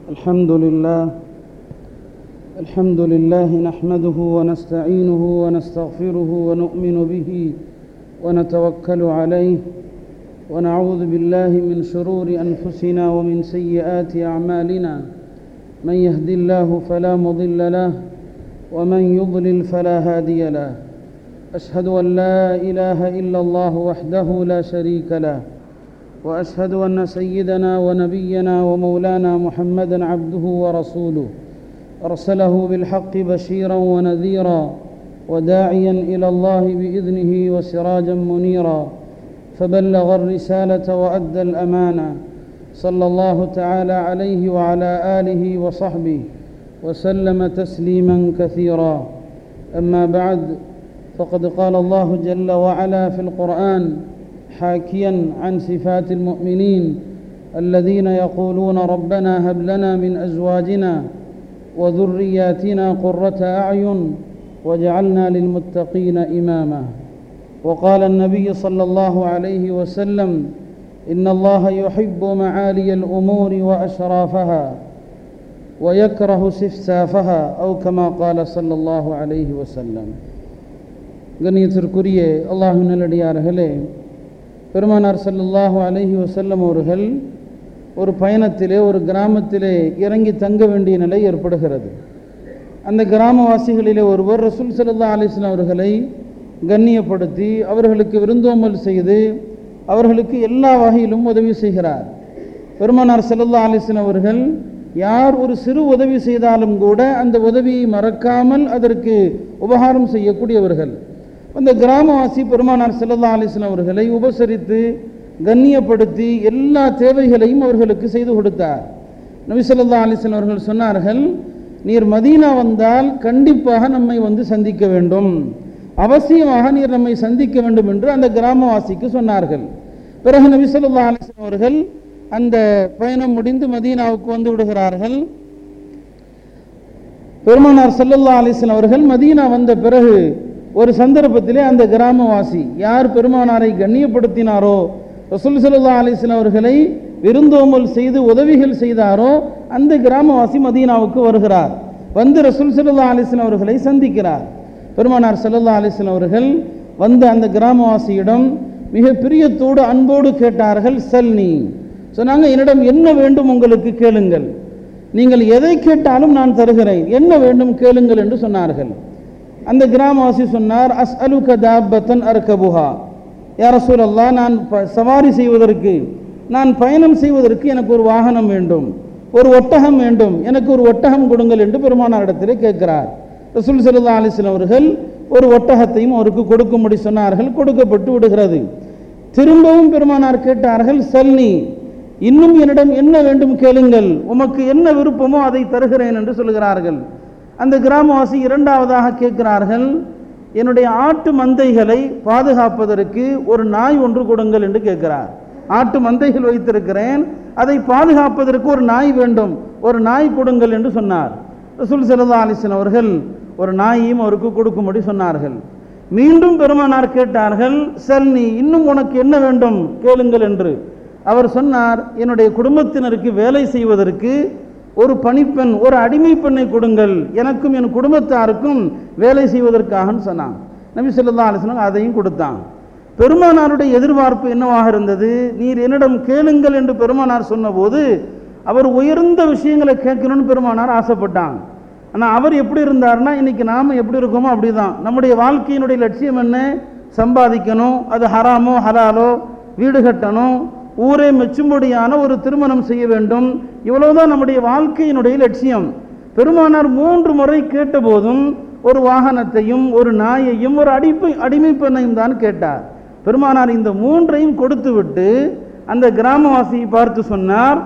الحمد لله الحمد لله نحمده ونستعينه ونستغفره ونؤمن به ونتوكل عليه ونعوذ بالله من شرور انفسنا ومن سيئات اعمالنا من يهد الله فلا مضل له ومن يضلل فلا هادي له اشهد ان لا اله الا الله وحده لا شريك له واشهد ان سيدنا ونبينا ومولانا محمدا عبده ورسوله ارسله بالحق بشيرا ونذيرا وداعيا الى الله باذنه وسراجا منيرا فبلغ الرساله وادى الامانه صلى الله تعالى عليه وعلى اله وصحبه وسلم تسليما كثيرا اما بعد فقد قال الله جل وعلا في القران حاكيا عن صفات المؤمنين الذين يقولون ربنا هب لنا من ازواجنا وذرياتنا قره اعين واجعلنا للمتقين اماما وقال النبي صلى الله عليه وسلم ان الله يحب معالي الامور واشرافها ويكره سفسافها او كما قال صلى الله عليه وسلم கண்ணியத்திற்குரிய அல்லாஹு நல்லடியார்களே பெருமானார் சல்லல்லாஹு அலைஹி வசல்லம் அவர்கள் ஒரு பயணத்திலே ஒரு கிராமத்திலே இறங்கி தங்க வேண்டிய நிலை ஏற்படுகிறது அந்த கிராமவாசிகளிலே ஒருவர் ரசூல் சல்லா அலிஸ்லாம் அவர்களை கண்ணியப்படுத்தி அவர்களுக்கு விருந்தோம்பல் செய்து அவர்களுக்கு எல்லா வகையிலும் உதவி செய்கிறார் பெருமானார் சல்லல்லா அலிஸ்லாம் அவர்கள் யார் ஒரு சிறு உதவி செய்தாலும் கூட அந்த உதவியை மறக்காமல் அதற்கு உபகாரம் செய்யக்கூடியவர்கள் அந்த கிராமவாசி பெருமானார் செல்லல்லா அலிஸ்லாம் அவர்களை உபசரித்து கண்ணியப்படுத்தி எல்லா தேவைகளையும் அவர்களுக்கு செய்து கொடுத்தார் நபி சொல்லா அலிஸ்லாம் அவர்கள் சொன்னார்கள் நீர் மதீனா வந்தால் கண்டிப்பாக நம்மை வந்து சந்திக்க வேண்டும் அவசியமாக நீர் நம்மை சந்திக்க வேண்டும் என்று அந்த கிராமவாசிக்கு சொன்னார்கள் பிறகு நபி சொல்லா அலிஸ்லாம் அவர்கள் அந்த பயணம் முடிந்து மதீனாவுக்கு வந்து விடுகிறார்கள் பெருமானார் சல்லல்லா அலிஸ்லாம் அவர்கள் மதீனா வந்த பிறகு ஒரு சந்தர்ப்பத்திலே அந்த கிராமவாசி யார் பெருமானாரை கண்ணியப்படுத்தினாரோ ரசூல் சல்லா அலிஸ்லாம் அவர்களை விருந்தோமல் செய்து உதவிகள் செய்தாரோ அந்த கிராமவாசி மதீனாவுக்கு வருகிறார் வந்து ரசூல் சல்லா அலிஸ்லாம் அவர்களை சந்திக்கிறார் பெருமானார் சல்லல்லா அலிஸ்லாம் அவர்கள் வந்த அந்த கிராமவாசியிடம் மிக பிரியத்தோடு அன்போடு கேட்டார்கள் செல்னி சொன்னாங்க என்னிடம் என்ன வேண்டும் உங்களுக்கு கேளுங்கள் நீங்கள் எதை கேட்டாலும் நான் தருகிறேன் என்ன வேண்டும் கேளுங்கள் என்று சொன்னார்கள் அந்த கிராமவாசி சொன்னார் அஸ் அலு கதாபத்தன் அர்கபுஹா யார சூழல்லா நான் சவாரி செய்வதற்கு நான் பயணம் செய்வதற்கு எனக்கு ஒரு வாகனம் வேண்டும் ஒரு ஒட்டகம் வேண்டும் எனக்கு ஒரு ஒட்டகம் கொடுங்கள் என்று பெருமானாரிடத்திலே கேட்கிறார் ரசூல் சல்லா அலிஸ்லாம் அவர்கள் ஒரு ஒட்டகத்தையும் அவருக்கு கொடுக்கும்படி சொன்னார்கள் கொடுக்கப்பட்டு விடுகிறது திரும்பவும் பெருமானார் கேட்டார்கள் செல்னி இன்னும் என்னிடம் என்ன வேண்டும் கேளுங்கள் உமக்கு என்ன விருப்பமோ அதை தருகிறேன் என்று சொல்கிறார்கள் அந்த கிராமவாசி இரண்டாவதாக கேட்கிறார்கள் என்னுடைய ஆட்டு மந்தைகளை பாதுகாப்பதற்கு ஒரு நாய் ஒன்று கொடுங்கள் என்று கேட்கிறார் ஆட்டு மந்தைகள் வைத்திருக்கிறேன் அதை பாதுகாப்பதற்கு ஒரு நாய் வேண்டும் ஒரு நாய் கொடுங்கள் என்று சொன்னார் ரசூல் சல்லா அலிஸ்லாம் அவர்கள் ஒரு நாயையும் அவருக்கு கொடுக்கும்படி சொன்னார்கள் மீண்டும் பெருமானார் கேட்டார்கள் செல்னி இன்னும் உனக்கு என்ன வேண்டும் கேளுங்கள் என்று அவர் சொன்னார் என்னுடைய குடும்பத்தினருக்கு வேலை செய்வதற்கு ஒரு பணிப்பெண் ஒரு அடிமை பெண்ணை கொடுங்கள் எனக்கும் என் குடும்பத்தாருக்கும் வேலை செய்வதற்காக சொன்னான் நபி சொல்லா அலிஸ்லாம் அதையும் கொடுத்தான் பெருமானாருடைய எதிர்பார்ப்பு என்னவாக இருந்தது நீர் என்னிடம் கேளுங்கள் என்று பெருமானார் சொன்னபோது அவர் உயர்ந்த விஷயங்களை கேட்கணும்னு பெருமானார் ஆசைப்பட்டாங்க ஆனால் அவர் எப்படி இருந்தார்னா இன்னைக்கு நாம் எப்படி இருக்கோமோ அப்படிதான் நம்முடைய வாழ்க்கையினுடைய லட்சியம் என்ன சம்பாதிக்கணும் அது ஹராமோ ஹலாலோ வீடு கட்டணும் ஊரே மெச்சும்படியான ஒரு திருமணம் செய்ய வேண்டும் இவ்வளவுதான் நம்முடைய வாழ்க்கையினுடைய லட்சியம் பெருமானார் மூன்று முறை கேட்டபோதும் ஒரு வாகனத்தையும் ஒரு நாயையும் ஒரு அடிப்பை அடிமை பெண்ணையும் தான் கேட்டார் பெருமானார் இந்த மூன்றையும் கொடுத்து விட்டு அந்த கிராமவாசியை பார்த்து சொன்னார்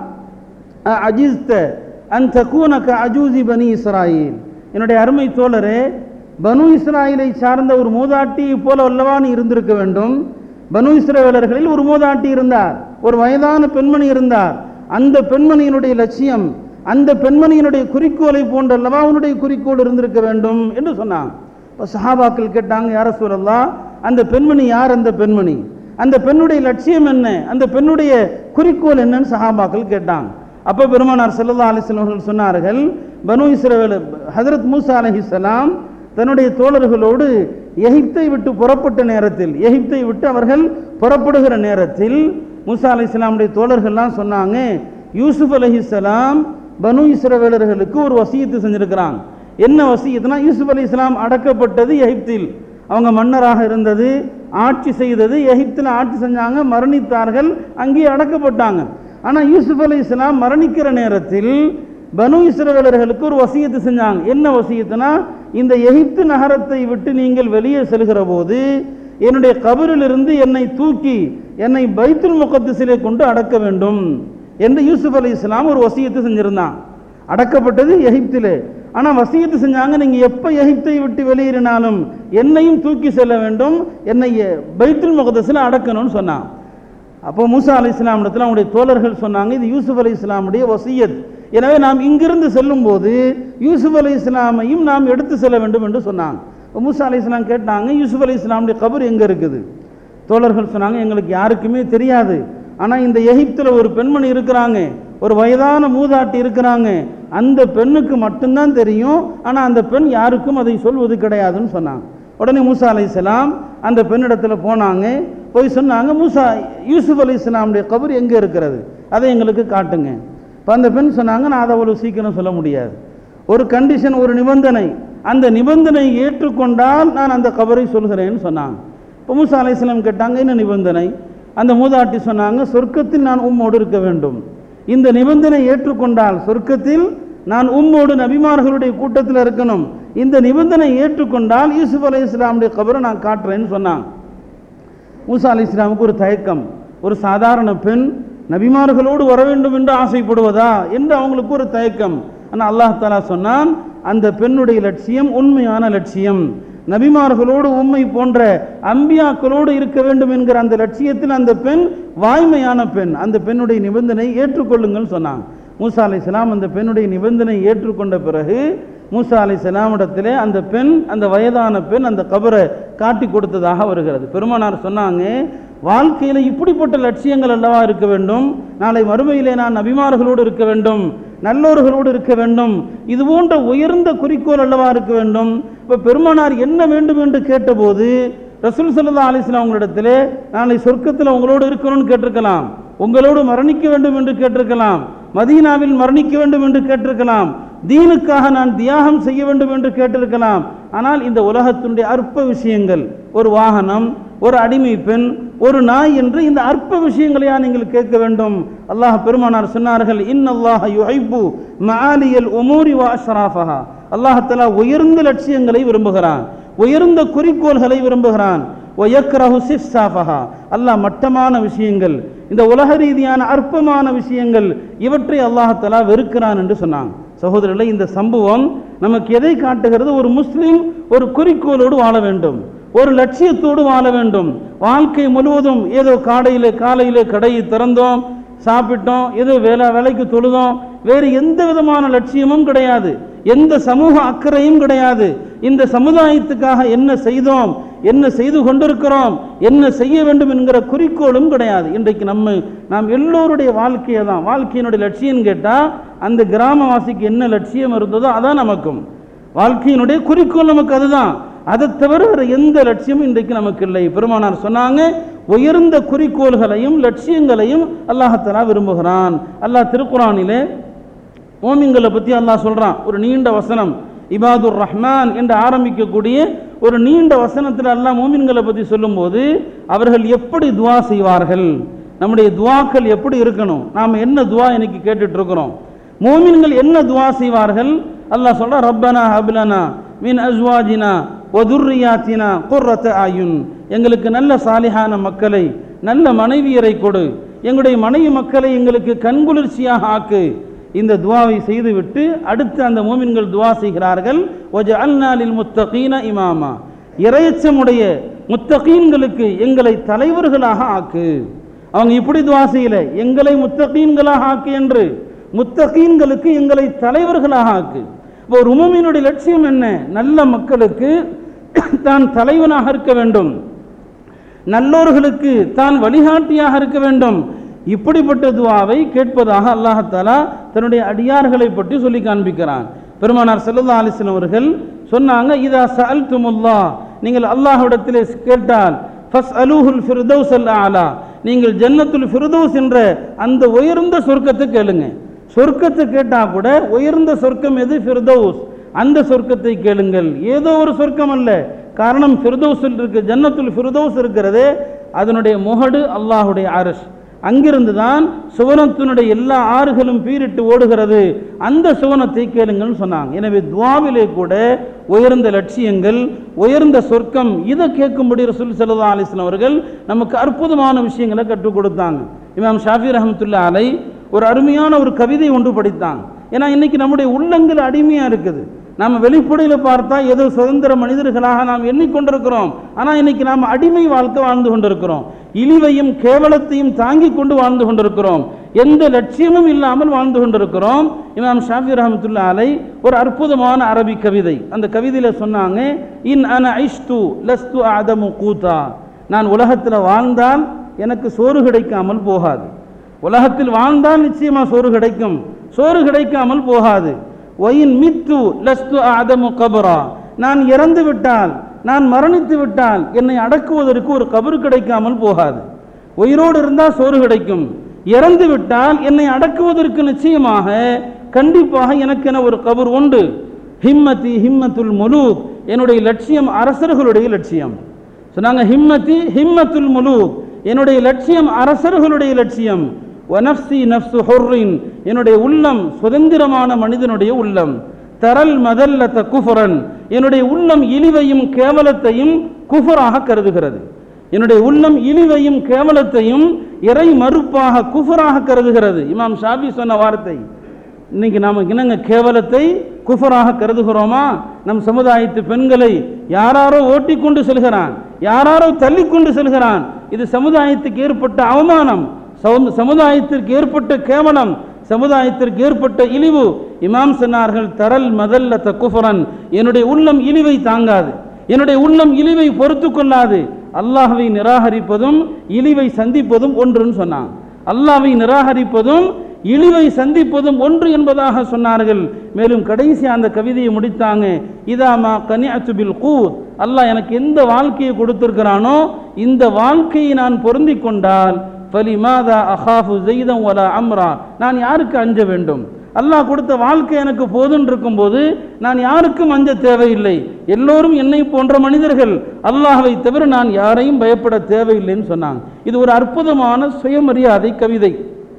அஜிஸ்த அந்த கூனக்க அஜூசி பனி இஸ்ராயில் என்னுடைய அருமை தோழரே பனு இஸ்ராயிலை சார்ந்த ஒரு மூதாட்டியை போல அல்லவா நீ இருந்திருக்க வேண்டும் பனு இஸ்ரேலர்களில் ஒரு மூதாட்டி இருந்தார் ஒரு வயதான பெண்மணி இருந்தார் அந்த பெண்மணியினுடைய லட்சியம் அந்த பெண்மணியினுடைய குறிக்கோளை போன்றல்லவா அவனுடைய குறிக்கோள் இருந்திருக்க வேண்டும் என்று சொன்னான் இப்போ சஹாபாக்கள் கேட்டாங்க யார சொல்லலாம் அந்த பெண்மணி யார் அந்த பெண்மணி அந்த பெண்ணுடைய லட்சியம் என்ன அந்த பெண்ணுடைய குறிக்கோள் என்னன்னு சஹாபாக்கள் கேட்டாங்க அப்போ பெருமானார் ஸல்லல்லாஹு அலைஹி வஸல்லம் அவர்கள் சொன்னார்கள் பனு இஸ்ரவேல் ஹஜரத் மூசா அலைஹிஸ்ஸலாம் தன்னுடைய தோழர்களோடு எகிப்தை விட்டு புறப்பட்ட நேரத்தில் எகிப்தை விட்டு அவர்கள் புறப்படுகிற நேரத்தில் மூசா அலைஹிஸ்ஸலாமுடைய தோழர்கள்லாம் சொன்னாங்க யூசுப் அலைஹிஸ்ஸலாம் பனு இஸ்ரவேலர்களுக்கு ஒரு வசியத்து செஞ்சிருக்கிறாங்க என்ன வசியத்துனா யூசுப் அலைஹிஸ்ஸலாம் அடக்கப்பட்டது எகிப்தில் அவங்க மன்னராக இருந்தது ஆட்சி செய்தது எகிப்தில் ஆட்சி செஞ்சாங்க மரணித்தார்கள் அங்கேயே அடக்கப்பட்டாங்க ஆனால் யூசுப் அலி இஸ்லாம் மரணிக்கிற நேரத்தில் பனு இஸ்ரவேலர்களுக்கு ஒரு வசியத்து செஞ்சாங்க என்ன வசியத்துனா இந்த எகிப்து நகரத்தை விட்டு நீங்கள் வெளியே செல்கிற போது என்னுடைய கபரிலிருந்து என்னை தூக்கி என்னை பைத்துல் முகத்திசிலே கொண்டு அடக்க வேண்டும் என்று யூசுப் அலி இஸ்லாம் ஒரு வசியத்து செஞ்சிருந்தான் அடக்கப்பட்டது எகிப்திலே ஆனால் வசியத்து செஞ்சாங்க நீங்கள் எப்போ எகிப்தை விட்டு வெளியேறினாலும் என்னையும் தூக்கி செல்ல வேண்டும் என்னை பைத்துல் முகதஸில் அடக்கணும்னு சொன்னான் அப்போ மூசா அலி இஸ்லாமிடத்தில் அவங்களுடைய தோழர்கள் சொன்னாங்க இது யூசுப் அலி இஸ்லாமுடைய வசியத் எனவே நாம் இங்கிருந்து செல்லும்போது யூசுப் அலி இஸ்லாமையும் நாம் எடுத்து செல்ல வேண்டும் என்று சொன்னாங்க அப்போ மூசா அலி இஸ்லாம் கேட்டாங்க யூசுப் அலி இஸ்லாமுடைய கபர் எங்கே இருக்குது தோழர்கள் சொன்னாங்க எங்களுக்கு யாருக்குமே தெரியாது ஆனால் இந்த எகிப்தில் ஒரு பெண்மணி இருக்கிறாங்க ஒரு வயதான மூதாட்டி இருக்கிறாங்க அந்த பெண்ணுக்கு மட்டும்தான் தெரியும் ஆனால் அந்த பெண் யாருக்கும் அதை சொல்வது கிடையாதுன்னு சொன்னாங்க உடனே மூசா அலைஹிஸ்ஸலாம் அந்த பெண்ணிடத்தில் போனாங்க போய் சொன்னாங்க மூசா யூசுப் அலி இஸ்லாமுடைய கபர் எங்கே இருக்கிறது அதை எங்களுக்கு காட்டுங்க இப்போ அந்த பெண் சொன்னாங்க நான் அதை அவ்வளோ சீக்கிரம் சொல்ல முடியாது ஒரு கண்டிஷன் ஒரு நிபந்தனை அந்த நிபந்தனை ஏற்றுக்கொண்டால் நான் அந்த கபரை சொல்கிறேன்னு சொன்னாங்க இப்போ மூசா அலைஹிஸ்ஸலாம் கேட்டாங்க என்ன நிபந்தனை அந்த மூதாட்டி சொன்னாங்க சொர்க்கத்தில் நான் உம்மோடு இருக்க வேண்டும் இந்த நிபந்தனை ஏற்றுக்கொண்டால் சொர்க்கத்தில் நான் உம்மோடு நபிமார்களுடைய கூட்டத்தில் இருக்கணும் இந்த நிபந்தனை ஏற்றுக்கொண்டால் யூசுப் அலி இஸ்லாமுடைய கபரை நான் காட்டுறேன்னு சொன்னாங்க மூசா அலி இஸ்லாமுக்கு ஒரு தயக்கம் ஒரு சாதாரண பெண் நபிமார்களோடு வர வேண்டும் என்று ஆசைப்படுவதா என்று அவங்களுக்கு ஒரு தயக்கம் ஆனால் அல்லாஹ் தாலா சொன்னான் அந்த பெண்ணுடைய லட்சியம் உண்மையான லட்சியம் நபிமார்களோடு உண்மை போன்ற அம்பியாக்களோடு இருக்க வேண்டும் என்கிற அந்த லட்சியத்தில் அந்த பெண் வாய்மையான பெண் அந்த பெண்ணுடைய நிபந்தனை ஏற்றுக்கொள்ளுங்கள் சொன்னாங்க மூசா அலை அந்த பெண்ணுடைய நிபந்தனை ஏற்றுக்கொண்ட பிறகு மூசா அலை சலாமிடத்திலே அந்த பெண் அந்த வயதான பெண் அந்த கபரை காட்டி கொடுத்ததாக வருகிறது பெருமானார் சொன்னாங்க வாழ்க்கையில் இப்படிப்பட்ட லட்சியங்கள் அல்லவா இருக்க வேண்டும் நாளை மறுமையிலே நான் நபிமார்களோடு இருக்க வேண்டும் நல்லோர்களோடு இருக்க வேண்டும் இது போன்ற உயர்ந்த குறிக்கோள் அல்லவா இருக்க வேண்டும் இப்போ பெருமானார் என்ன வேண்டும் என்று கேட்டபோது ரசூல் சல்லா அலிஸ்லாம் உங்களிடத்திலே நாளை சொர்க்கத்தில் உங்களோடு இருக்கணும்னு கேட்டிருக்கலாம் உங்களோடு மரணிக்க வேண்டும் என்று கேட்டிருக்கலாம் மதீனாவில் மரணிக்க வேண்டும் என்று கேட்டிருக்கலாம் தீனுக்காக நான் தியாகம் செய்ய வேண்டும் என்று கேட்டிருக்கலாம் ஆனால் இந்த உலகத்தினுடைய அற்ப விஷயங்கள் ஒரு வாகனம் ஒரு அடிமை பெண் ஒரு நாய் என்று இந்த அற்ப விஷயங்களையா நீங்கள் கேட்க வேண்டும் அல்லாஹ் பெருமானார் சொன்னார்கள் இன் அல்லாஹ் யுஹைபு மஆலியல் உமூரி வா அஷ்ராஃபஹா அல்லாஹ் தஆலா உயர்ந்த லட்சியங்களை விரும்புகிறான் உயர்ந்த குறிக்கோள்களை விரும்புகிறான் ஒயக்ரஹு சிஃப்சாஃபஹா அல்லாஹ் மட்டமான விஷயங்கள் இந்த உலக ரீதியான அற்பமான விஷயங்கள் இவற்றை அல்லாஹ் வெறுக்கிறான் என்று சொன்னாங்க சகோதரர்களே இந்த சம்பவம் நமக்கு எதை காட்டுகிறது ஒரு முஸ்லீம் ஒரு குறிக்கோளோடு வாழ வேண்டும் ஒரு லட்சியத்தோடு வாழ வேண்டும் வாழ்க்கை முழுவதும் ஏதோ காடையிலே காலையிலே கடையை திறந்தோம் சாப்பிட்டோம் ஏதோ வேலை வேலைக்கு தொழுதோம் வேறு எந்த விதமான லட்சியமும் கிடையாது எந்த சமூக அக்கறையும் கிடையாது இந்த சமுதாயத்துக்காக என்ன செய்தோம் என்ன செய்து கொண்டிருக்கிறோம் என்ன செய்ய வேண்டும் என்கிற குறிக்கோளும் கிடையாது இன்றைக்கு நம்ம நாம் எல்லோருடைய வாழ்க்கையை தான் வாழ்க்கையினுடைய லட்சியம் கேட்டால் அந்த கிராமவாசிக்கு என்ன லட்சியம் இருந்ததோ அதான் நமக்கும் வாழ்க்கையினுடைய குறிக்கோள் நமக்கு அதுதான் அதை தவிர வேறு எந்த லட்சியமும் இன்றைக்கு நமக்கு இல்லை பெருமானார் சொன்னாங்க உயர்ந்த குறிக்கோள்களையும் லட்சியங்களையும் அல்லாஹத்தலா விரும்புகிறான் அல்லாஹ் திருக்குறானிலே மோமிங்களை பற்றி அல்லாஹ் சொல்கிறான் ஒரு நீண்ட வசனம் இபாதுர் ரஹ்மான் என்று ஆரம்பிக்கக்கூடிய ஒரு நீண்ட வசனத்தில் அல்லாஹ் மோமின்களை பற்றி சொல்லும்போது அவர்கள் எப்படி துவா செய்வார்கள் நம்முடைய துவாக்கள் எப்படி இருக்கணும் நாம் என்ன துவா இன்னைக்கு கேட்டுட்டு இருக்கிறோம் மோமின்கள் என்ன துவா செய்வார்கள் அல்லாஹ் சொல்ற ரப்பனா ஹப்லனா மின் அஸ்வாஜினா ஒதுர்ரியாத்தினா குர்ரத்த ஆயுன் எங்களுக்கு நல்ல சாலிஹான மக்களை நல்ல மனைவியரை கொடு எங்களுடைய மனைவி மக்களை எங்களுக்கு கண்குளிர்ச்சியாக ஆக்கு இந்த துவாவை செய்துவிட்டு அடுத்து அந்த மோமின்கள் துவா செய்கிறார்கள் ஒஜ அல்நாளில் முத்தகீன இமாமா இறையச்சமுடைய முத்தகீன்களுக்கு எங்களை தலைவர்களாக ஆக்கு அவங்க இப்படி துவா செய்யல எங்களை முத்தகீன்களாக ஆக்கு என்று முத்தகீன்களுக்கு எங்களை தலைவர்களாக ஆக்கு இப்போ ஒரு உமமினுடைய லட்சியம் என்ன நல்ல மக்களுக்கு தான் தலைவனாக இருக்க வேண்டும் நல்லோர்களுக்கு தான் வழிகாட்டியாக இருக்க வேண்டும் இப்படிப்பட்ட துவாவை கேட்பதாக அல்லாஹத்தாலா தன்னுடைய அடியார்களை பற்றி சொல்லி காண்பிக்கிறான் பெருமானார் செல்லல்லா அலிஸ்லாம் அவர்கள் சொன்னாங்க இதா சஅல் துமுல்லா நீங்கள் அல்லாஹ்விடத்திலே கேட்டால் ஃபஸ் அலூஹுல் ஃபிர்தௌஸ் அல் ஆலா நீங்கள் ஜன்னத்துல் ஃபிர்தௌஸ் என்ற அந்த உயர்ந்த சொர்க்கத்தை கேளுங்க சொர்க்கத்தை கேட்டா கூட உயர்ந்த சொர்க்கம் எது ஃபிர்தௌஸ் அந்த சொர்க்கத்தை கேளுங்கள் ஏதோ ஒரு சொர்க்கம் அல்ல காரணம் ஃபிர்தௌஸில் இருக்கு ஜன்னத்துல் ஃபிர்தௌஸ் இருக்கிறது அதனுடைய முகடு அல்லாஹுடைய அரஷ் அங்கிருந்து தான் சுவனத்தினுடைய எல்லா ஆறுகளும் பீரிட்டு ஓடுகிறது அந்த சுவனத்தை கேளுங்கள்னு சொன்னாங்க எனவே துவாவிலே கூட உயர்ந்த லட்சியங்கள் உயர்ந்த சொர்க்கம் இதை கேட்கும்படி ரசூல் சல்லா அலிஸ்லாம் அவர்கள் நமக்கு அற்புதமான விஷயங்களை கற்றுக் கொடுத்தாங்க இமாம் ஷாஃபி ரஹமத்துல்லா அலை ஒரு அருமையான ஒரு கவிதை ஒன்று படித்தாங்க ஏன்னா இன்னைக்கு நம்முடைய உள்ளங்கள் அடிமையாக இருக்குது நாம் வெளிப்படையில் பார்த்தா ஏதோ சுதந்திர மனிதர்களாக நாம் எண்ணிக்கொண்டிருக்கிறோம் ஆனால் இன்னைக்கு நாம் அடிமை வாழ்க்கை வாழ்ந்து கொண்டிருக்கிறோம் இழிவையும் கேவலத்தையும் தாங்கி கொண்டு வாழ்ந்து கொண்டிருக்கிறோம் எந்த லட்சியமும் இல்லாமல் வாழ்ந்து கொண்டிருக்கிறோம் இமாம் ஷாஃபி ரஹமத்துல்லா அலை ஒரு அற்புதமான அரபி கவிதை அந்த கவிதையில் சொன்னாங்க இன் அன ஐஷ்து லஸ்து அதமு கூத்தா நான் உலகத்தில் வாழ்ந்தால் எனக்கு சோறு கிடைக்காமல் போகாது உலகத்தில் வாழ்ந்தால் நிச்சயமா சோறு கிடைக்கும் சோறு கிடைக்காமல் போகாது ஒயின் மித்து லஸ்து ஆதமு கபரா நான் இறந்து விட்டால் நான் மரணித்து விட்டால் என்னை அடக்குவதற்கு ஒரு கபரு கிடைக்காமல் போகாது உயிரோடு இருந்தால் சோறு கிடைக்கும் இறந்து விட்டால் என்னை அடக்குவதற்கு நிச்சயமாக கண்டிப்பாக எனக்கென ஒரு கபர் உண்டு ஹிம்மதி ஹிம்மத்துல் முலூக் என்னுடைய லட்சியம் அரசர்களுடைய லட்சியம் சொன்னாங்க ஹிம்மதி ஹிம்மத்துல் முலூக் என்னுடைய லட்சியம் அரசர்களுடைய லட்சியம் வனப்சி நப்சு ஹொர்ரின் என்னுடைய உள்ளம் சுதந்திரமான மனிதனுடைய உள்ளம் தரல் மதல்லத்த குஃபரன் என்னுடைய உள்ளம் இழிவையும் கேவலத்தையும் குஃபராக கருதுகிறது என்னுடைய உள்ளம் இழிவையும் கேவலத்தையும் இறை மறுப்பாக குஃபராக கருதுகிறது இமாம் ஷாபி சொன்ன வார்த்தை இன்னைக்கு நாம இனங்க கேவலத்தை குஃபராக கருதுகிறோமா நம் சமுதாயத்து பெண்களை யாராரோ ஓட்டிக்கொண்டு செல்கிறான் யாராரோ தள்ளிக்கொண்டு செல்கிறான் இது சமுதாயத்துக்கு ஏற்பட்ட அவமானம் சமு- சமுதாயத்திற்கு ஏற்பட்ட கேவலம் சமுதாயத்திற்கு ஏற்பட்ட இழிவு இமாம் சொன்னார்கள் தரல் மதல்ல தக்குஃபரன் என்னுடைய உள்ளம் இழிவை தாங்காது என்னுடைய உள்ளம் இழிவை பொறுத்து கொள்ளாது அல்லாஹ்வை நிராகரிப்பதும் இழிவை சந்திப்பதும் ஒன்றுன்னு சொன்னாங்க அல்லாஹ்வை நிராகரிப்பதும் இழிவை சந்திப்பதும் ஒன்று என்பதாக சொன்னார்கள் மேலும் கடைசி அந்த கவிதையை முடித்தாங்க இதாமா கனிஅத்து பில் கூத் அல்லாஹ் எனக்கு எந்த வாழ்க்கையை கொடுத்திருக்கிறானோ இந்த வாழ்க்கையை நான் பொருந்தி கொண்டால் ஃபலிமாதா அஹாஃபு ஜெய்தம் வலா அம்ரா நான் யாருக்கு அஞ்ச வேண்டும் அல்லாஹ் கொடுத்த வாழ்க்கை எனக்கு போதுன்னு இருக்கும்போது நான் யாருக்கும் அஞ்ச தேவையில்லை எல்லோரும் என்னை போன்ற மனிதர்கள் அல்லாஹ்வை தவிர நான் யாரையும் பயப்பட தேவையில்லைன்னு சொன்னாங்க இது ஒரு அற்புதமான சுயமரியாதை கவிதை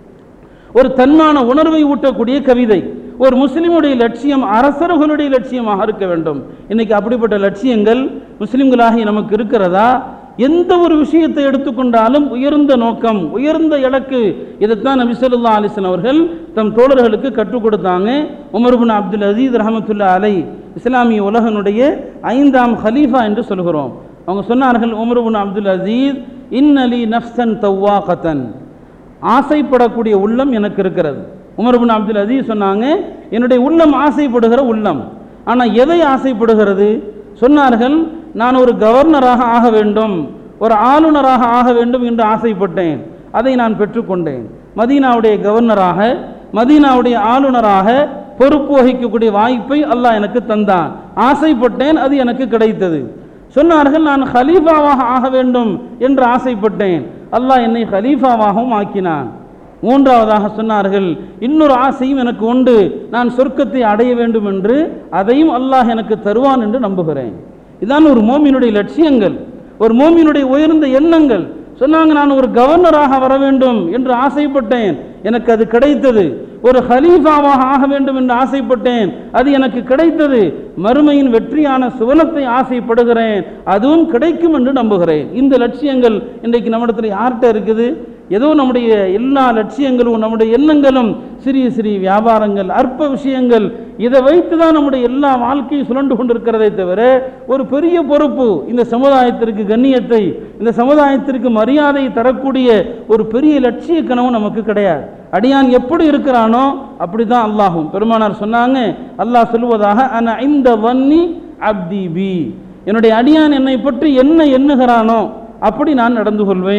ஒரு தன்மான உணர்வை ஊட்டக்கூடிய கவிதை ஒரு முஸ்லிமுடைய லட்சியம் அரசர்களுடைய லட்சியமாக இருக்க வேண்டும் இன்னைக்கு அப்படிப்பட்ட லட்சியங்கள் முஸ்லிம்களாகி நமக்கு இருக்கிறதா எந்த ஒரு விஷயத்தை எடுத்துக்கொண்டாலும் உயர்ந்த நோக்கம் உயர்ந்த இலக்கு இதைத்தான் நபி ஸல்லல்லாஹு அலைஹி வஸல்லம் அவர்கள் தம் தோழர்களுக்கு கற்றுக் கொடுத்தாங்க உமர் பின் அப்துல் அசீஸ் ரஹமத்துல்லா அலை இஸ்லாமிய உலகனுடைய ஐந்தாம் ஹலீஃபா என்று சொல்கிறோம் அவங்க சொன்னார்கள் உமர் பின் அப்துல் அசீஸ் இன்னலி நஃப்சன் தவ்வாகத்தன் ஆசைப்படக்கூடிய உள்ளம் எனக்கு இருக்கிறது உமர் பின் அப்துல் அசீஸ் சொன்னாங்க என்னுடைய உள்ளம் ஆசைப்படுகிற உள்ளம் ஆனால் எதை ஆசைப்படுகிறது சொன்னார்கள் நான் ஒரு கவர்னராக ஆக வேண்டும் ஒரு ஆளுநராக ஆக வேண்டும் என்று ஆசைப்பட்டேன் அதை நான் பெற்றுக்கொண்டேன் மதீனாவுடைய கவர்னராக மதீனாவுடைய ஆளுநராக பொறுப்பு வகிக்கக்கூடிய வாய்ப்பை அல்லாஹ் எனக்கு தந்தான் ஆசைப்பட்டேன் அது எனக்கு கிடைத்தது சொன்னார்கள் நான் ஹலீஃபாவாக ஆக வேண்டும் என்று ஆசைப்பட்டேன் அல்லாஹ் என்னை ஹலீஃபாவாகவும் ஆக்கினான் மூன்றாவதாக சொன்னார்கள் இன்னொரு ஆசையும் எனக்கு உண்டு நான் சொர்க்கத்தை அடைய வேண்டும் என்று அதையும் அல்லாஹ் எனக்கு தருவான் என்று நம்புகிறேன் இதான் ஒரு மோமினுடைய லட்சியங்கள் ஒரு மோமினுடைய உயர்ந்த எண்ணங்கள் சொன்னாங்க நான் ஒரு கவர்னராக வர வேண்டும் என்று ஆசைப்பட்டேன் எனக்கு அது கிடைத்தது ஒரு ஹலீஃபாவாக ஆக வேண்டும் என்று ஆசைப்பட்டேன் அது எனக்கு கிடைத்தது மறுமையின் வெற்றியான சுவனத்தை ஆசைப்படுகிறேன் அதுவும் கிடைக்கும் என்று நம்புகிறேன் இந்த லட்சியங்கள் இன்றைக்கு நம்மிடத்தில் யார்கிட்ட இருக்குது ஏதோ நம்முடைய எல்லா லட்சியங்களும் நம்முடைய எண்ணங்களும் சிறிய சிறிய வியாபாரங்கள் அற்ப விஷயங்கள் இதை வைத்து தான் நம்முடைய எல்லா வாழ்க்கையும் சுழண்டு கொண்டிருக்கிறதை தவிர ஒரு பெரிய பொறுப்பு இந்த சமுதாயத்திற்கு கண்ணியத்தை இந்த சமுதாயத்திற்கு மரியாதை தரக்கூடிய ஒரு பெரிய லட்சிய கனவு நமக்கு கிடையாது அடியான் எப்படி இருக்கிறானோ அப்படி தான் அல்லாஹும் பெருமானார் சொன்னாங்க அல்லாஹ் சொல்வதாக அன இந்த வன்னி அப்தி பி என்னுடைய அடியான் என்னை பற்றி என்ன எண்ணுகிறானோ அப்படி நான் நடந்து கொள்வேன்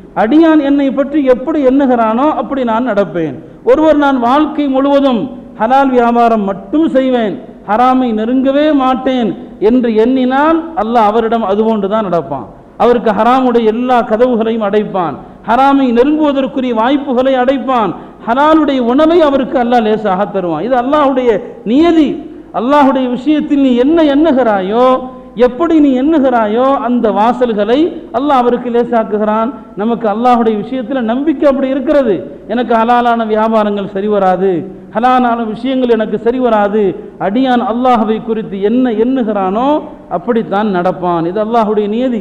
அடியான் என்னை பற்றி எப்படி எண்ணுகிறானோ அப்படி நான் நடப்பேன் ஒருவர் நான் வாழ்க்கை முழுவதும் ஹலால் வியாபாரம் மட்டும் செய்வேன் ஹராமை நெருங்கவே மாட்டேன் என்று எண்ணினால் அல்லாஹ் அவரிடம் அதுபோன்று தான் நடப்பான் அவருக்கு ஹராமுடைய எல்லா கதவுகளையும் அடைப்பான் ஹராமை நெருங்குவதற்குரிய வாய்ப்புகளை அடைப்பான் ஹலாலுடைய உணவை அவருக்கு அல்லாஹ் லேசாக தருவான் இது அல்லாஹுடைய நியதி அல்லாஹுடைய விஷயத்தில் நீ என்ன எண்ணுகிறாயோ எப்படி நீ எண்ணுகிறாயோ அந்த வாசல்களை அல்லாஹ் அவருக்கு லேசாக்குகிறான் நமக்கு அல்லாஹுடைய விஷயத்தில் நம்பிக்கை அப்படி இருக்கிறது எனக்கு ஹலாலான வியாபாரங்கள் சரி வராது ஹலாலான விஷயங்கள் எனக்கு சரி வராது அடியான் அல்லாஹவை குறித்து என்ன எண்ணுகிறானோ அப்படித்தான் நடப்பான் இது அல்லாஹுடைய நியதி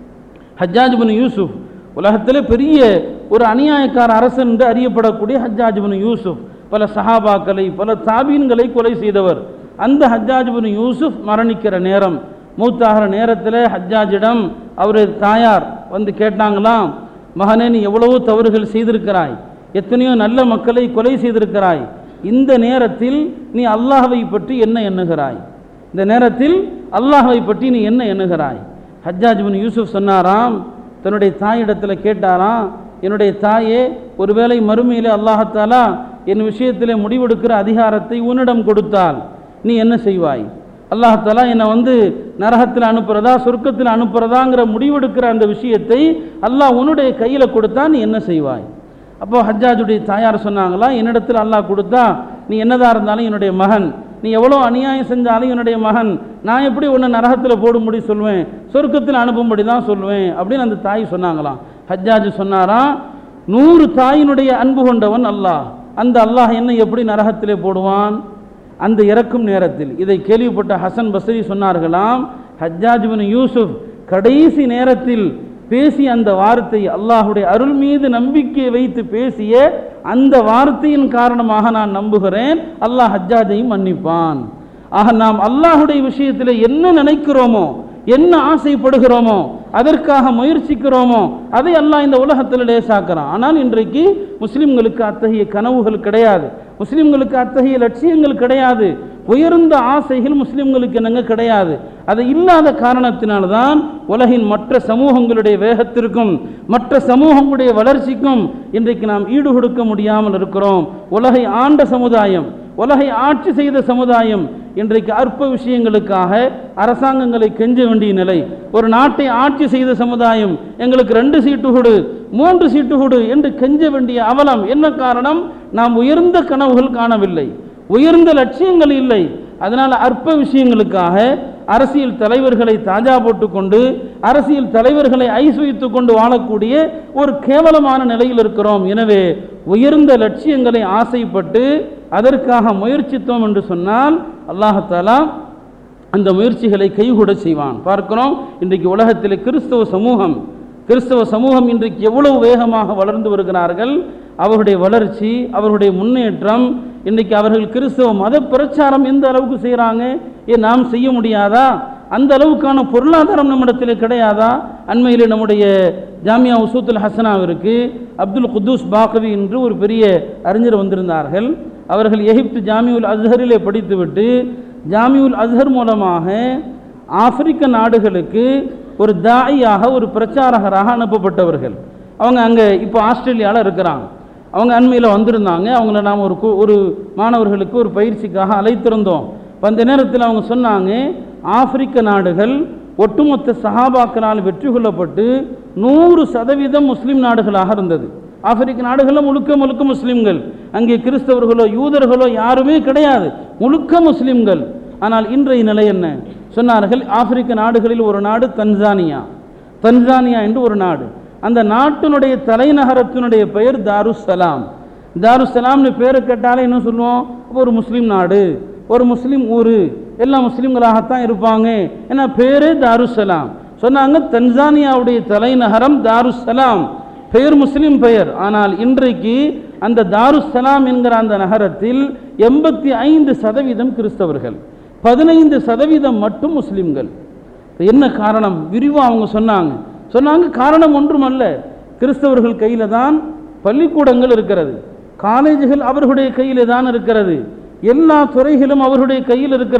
ஹஜ்ஜாஜ் பின் யூசுப் உலகத்தில் பெரிய ஒரு அநியாயக்கார அரசன் என்று அறியப்படக்கூடிய ஹஜ்ஜாஜ் பின் யூசுப் பல சஹாபாக்களை பல தாபீன்களை கொலை செய்தவர் அந்த ஹஜ்ஜாஜ் பின் யூசுப் மரணிக்கிற நேரம் மூத்தாகிற நேரத்தில் ஹஜ்ஜாஜிடம் அவர் தாயார் வந்து கேட்டாங்களாம் மகனே நீ எவ்வளவோ தவறுகள் செய்திருக்கிறாய் எத்தனையோ நல்ல மக்களை கொலை செய்திருக்கிறாய் இந்த நேரத்தில் நீ அல்லாஹ்வை பற்றி என்ன எண்ணுகிறாய் இந்த நேரத்தில் அல்லாஹ்வை பற்றி நீ என்ன எண்ணுகிறாய் ஹஜ்ஜாஜ் பின் யூசுப் சொன்னாராம் தன்னுடைய தாயிடத்தில் கேட்டாராம் என்னுடைய தாயே ஒருவேளை மறுமையிலே அல்லாஹத்தாலா என் விஷயத்திலே முடிவெடுக்கிற அதிகாரத்தை உன்னிடம் கொடுத்தால் நீ என்ன செய்வாய் அல்லாஹாலா என்னை வந்து நரகத்தில் அனுப்புறதா சொர்க்கத்தில் அனுப்புறதாங்கிற முடிவெடுக்கிற அந்த விஷயத்தை அல்லாஹ் உன்னுடைய கையில் கொடுத்தா நீ என்ன செய்வாய் அப்போ ஹஜ்ஜாஜுடைய தாயார் சொன்னாங்களா என்னிடத்தில் அல்லாஹ் கொடுத்தா நீ என்னதான் இருந்தாலும் என்னுடைய மகன் நீ எவ்வளோ அநியாயம் செஞ்சாலும் என்னுடைய மகன் நான் எப்படி உன்னை நரகத்தில் போடும்படி சொல்வேன் சொர்க்கத்தில் அனுப்பும்படி தான் சொல்வேன் அப்படின்னு அந்த தாய் சொன்னாங்களாம் ஹஜ்ஜாஜ் சொன்னாராம் நூறு தாயினுடைய அன்பு கொண்டவன் அல்லாஹ் அந்த அல்லாஹ் என்ன எப்படி நரகத்திலே போடுவான் அந்த இறக்கும் நேரத்தில் இதை கேள்விப்பட்ட ஹசன் பஸ்ரி சொன்னார்களாம் ஹஜ்ஜாஜ் பின் யூசுப் கடைசி நேரத்தில் பேசிய அந்த வார்த்தை அல்லாஹுடைய அருள் மீது நம்பிக்கை வைத்து பேசிய அந்த வார்த்தையின் காரணமாக நான் நம்புகிறேன் அல்லாஹ் ஹஜ்ஜாஜையும் மன்னிப்பான் ஆக நாம் அல்லாஹுடைய விஷயத்தில் என்ன நினைக்கிறோமோ என்ன ஆசைப்படுகிறோமோ அதற்காக முயற்சிக்கிறோமோ அதை அல்லாஹ் இந்த உலகத்தில் லேசாக்குறான் ஆனால் இன்றைக்கு முஸ்லிம்களுக்கு அத்தகைய கனவுகள் கிடையாது முஸ்லிம்களுக்கு அத்தகைய லட்சியங்கள் கிடையாது உயர்ந்த ஆசைகள் முஸ்லிம்களுக்கு என்னங்க கிடையாது அது இல்லாத காரணத்தினால்தான் உலகின் மற்ற சமூகங்களுடைய வேகத்திற்கும் மற்ற சமூகங்களுடைய வளர்ச்சிக்கும் இன்றைக்கு நாம் ஈடு கொடுக்க முடியாமல் இருக்கிறோம் உலகை ஆண்ட சமுதாயம் உலகை ஆட்சி செய்த சமுதாயம் இன்றைக்கு அற்ப விஷயங்களுக்காக அரசாங்கங்களை கெஞ்ச வேண்டிய நிலை ஒரு நாட்டை ஆட்சி செய்த சமுதாயம் எங்களுக்கு ரெண்டு சீட்டு கொடு மூன்று சீட்டு கொடு என்று கெஞ்ச வேண்டிய அவலம் என்ன காரணம் நாம் உயர்ந்த கனவுகள் காணவில்லை உயர்ந்த லட்சியங்கள் இல்லை அதனால் அற்ப விஷயங்களுக்காக அரசியல் தலைவர்களை தாஜா போட்டுக்கொண்டு அரசியல் தலைவர்களை ஐஸ் வைத்து கொண்டு வாழக்கூடிய ஒரு கேவலமான நிலையில் இருக்கிறோம் எனவே உயர்ந்த லட்சியங்களை ஆசைப்பட்டு அதற்காக முயற்சித்தோம் என்று சொன்னால் அல்லாஹாலா அந்த முயற்சிகளை கைகூட செய்வான் பார்க்கிறோம் இன்றைக்கு உலகத்தில் கிறிஸ்தவ சமூகம் கிறிஸ்தவ சமூகம் இன்றைக்கு எவ்வளவு வேகமாக வளர்ந்து வருகிறார்கள் அவருடைய வளர்ச்சி அவருடைய முன்னேற்றம் இன்றைக்கு அவர்கள் கிறிஸ்தவ மத பிரச்சாரம் எந்த அளவுக்கு செய்கிறாங்க ஏன் நாம் செய்ய முடியாதா அந்த அளவுக்கான பொருளாதாரம் நம்மிடத்தில் கிடையாதா அண்மையில் நம்முடைய ஜாமியா உசூத்துல் ஹசனாவிற்கு அப்துல் குத்தூஸ் பாக்கவி என்று ஒரு பெரிய அறிஞர் வந்திருந்தார்கள் அவர்கள் எகிப்து ஜாமியுல் அஸ்ஹரிலே படித்துவிட்டு ஜாமியுல் அஸ்ஹர் மூலமாக ஆப்பிரிக்க நாடுகளுக்கு ஒரு தாயாக ஒரு பிரச்சாரகராக அனுப்பப்பட்டவர்கள் அவங்க அங்கே இப்போ ஆஸ்திரேலியாவில் இருக்கிறாங்க அவங்க அண்மையில் வந்திருந்தாங்க அவங்கள நாம் ஒரு கு- ஒரு மாணவர்களுக்கு ஒரு பயிற்சிக்காக அழைத்திருந்தோம் அப்ப அந்த நேரத்தில் அவங்க சொன்னாங்க ஆப்பிரிக்க நாடுகள் ஒட்டுமொத்த சஹாபாக்களால் வெற்றி கொள்ளப்பட்டு நூறு சதவீதம் முஸ்லீம் நாடுகளாக இருந்தது ஆப்பிரிக்க நாடுகளில் முழுக்க முழுக்க முஸ்லீம்கள் அங்கே கிறிஸ்தவர்களோ யூதர்களோ யாருமே கிடையாது முழுக்க முஸ்லீம்கள் ஆனால் இன்றைய நிலை என்ன சொன்னார்கள் ஆப்பிரிக்க நாடுகளில் ஒரு நாடு தன்சானியா தன்சானியா என்று ஒரு நாடு அந்த நாட்டினுடைய தலைநகரத்தினுடைய பெயர் தாருஸ்ஸலாம் தாருஸ்ஸலாம்னு பேரை கேட்டாலே என்ன சொல்லுவோம் அப்ப ஒரு முஸ்லீம் நாடு ஒரு முஸ்லீம் ஊர் எல்லாம் முஸ்லீம்களாகத்தான் இருப்பாங்க ஏன்னா பேரே தாருஸ்ஸலாம் சொன்னாங்க தன்சானியாவுடைய தலைநகரம் தாருஸ்ஸலாம் பெயர் முஸ்லீம் பெயர் ஆனால் இன்றைக்கு அந்த தாருஸ்ஸலாம் என்கிற அந்த நகரத்தில் எண்பத்தி ஐந்து சதவீதம் கிறிஸ்தவர்கள் பதினைந்து சதவீதம் மட்டும் முஸ்லீம்கள் இப்ப என்ன காரணம் விரிவாக அவங்க சொன்னாங்க சொன்னாங்க காரணம் ஒன்றுமல்ல கிறிஸ்தவர்கள் கையில் தான் பள்ளிக்கூடங்கள் இருக்கிறது காலேஜுகள் அவர்களுடைய கையில் தான் இருக்கிறது எல்லா துறைகளும் அவர்களுடைய கையில் இருக்கிறது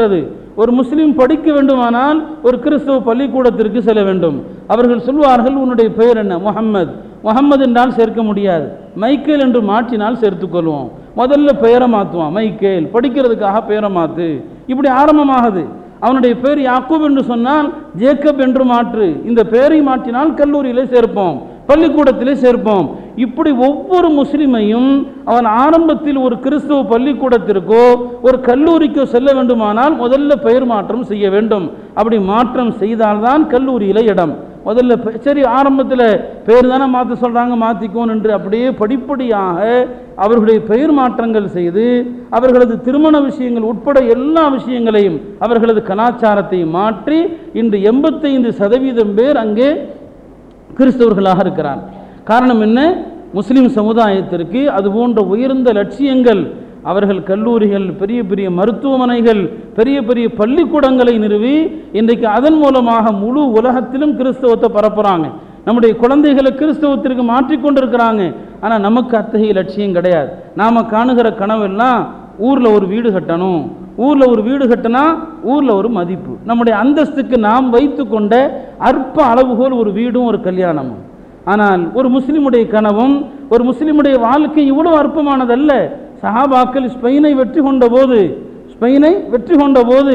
ஒரு முஸ்லீம் படிக்க வேண்டுமானால் ஒரு கிறிஸ்தவ பள்ளிக்கூடத்திற்கு செல்ல வேண்டும் அவர்கள் சொல்வார்கள் உன்னுடைய பெயர் என்ன முகம்மது முகம்மது என்றால் சேர்க்க முடியாது மைக்கேல் என்று மாற்றினால் சேர்த்துக்கொள்வோம் முதல்ல பெயரை மாற்றுவான் மைக்கேல் படிக்கிறதுக்காக பெயரை மாற்று இப்படி ஆரம்பமாகுது அவனுடைய பேர் யாக்கூப் என்று சொன்னால் ஜேக்கப் என்று மாற்று இந்த பெயரை மாற்றினால் கல்லூரியிலே சேர்ப்போம் பள்ளிக்கூடத்திலே சேர்ப்போம் இப்படி ஒவ்வொரு முஸ்லிமையும் அவன் ஆரம்பத்தில் ஒரு கிறிஸ்துவ பள்ளிக்கூடத்திற்கோ ஒரு கல்லூரிக்கோ செல்ல வேண்டுமானால் முதல்ல பெயர் மாற்றம் செய்ய வேண்டும் அப்படி மாற்றம் செய்தால்தான் கல்லூரியில் இடம் முதல்ல பெ- சரி ஆரம்பத்தில் பெயர் தானே மாற்ற சொல்கிறாங்க மாற்றிக்கோன்னு என்று அப்படியே படிப்படியாக அவர்களுடைய பெயர் மாற்றங்கள் செய்து அவர்களது திருமண விஷயங்கள் உட்பட எல்லா விஷயங்களையும் அவர்களது கலாச்சாரத்தை மாற்றி இன்று எண்பத்தைந்து சதவீதம் பேர் அங்கே கிறிஸ்தவர்களாக இருக்கிறார் காரணம் என்ன முஸ்லிம் சமுதாயத்திற்கு அது போன்ற உயர்ந்த லட்சியங்கள் அவர்கள் கல்லூரிகள் பெரிய பெரிய மருத்துவமனைகள் பெரிய பெரிய பள்ளிக்கூடங்களை நிறுவி இன்றைக்கு அதன் மூலமாக முழு உலகத்திலும் கிறிஸ்தவத்தை பரப்புறாங்க நம்முடைய குழந்தைகளை கிறிஸ்தவத்திற்கு மாற்றிக்கொண்டிருக்கிறாங்க ஆனால் நமக்கு அத்தகைய லட்சியம் கிடையாது நாம் காணுகிற கனவெல்லாம் ஊரில் ஒரு வீடு கட்டணும் ஊரில் ஒரு வீடு கட்டினா ஊரில் ஒரு மதிப்பு நம்முடைய அந்தஸ்துக்கு நாம் வைத்து கொண்ட அற்ப அளவுகோல் ஒரு வீடும் ஒரு கல்யாணமும் ஆனால் ஒரு முஸ்லிமுடைய கனவும் ஒரு முஸ்லிமுடைய வாழ்க்கை இவ்வளவு அற்பமானதல்ல சஹாபாக்கள் ஸ்பெயினை வெற்றி கொண்ட போது ஸ்பெயினை வெற்றி கொண்ட போது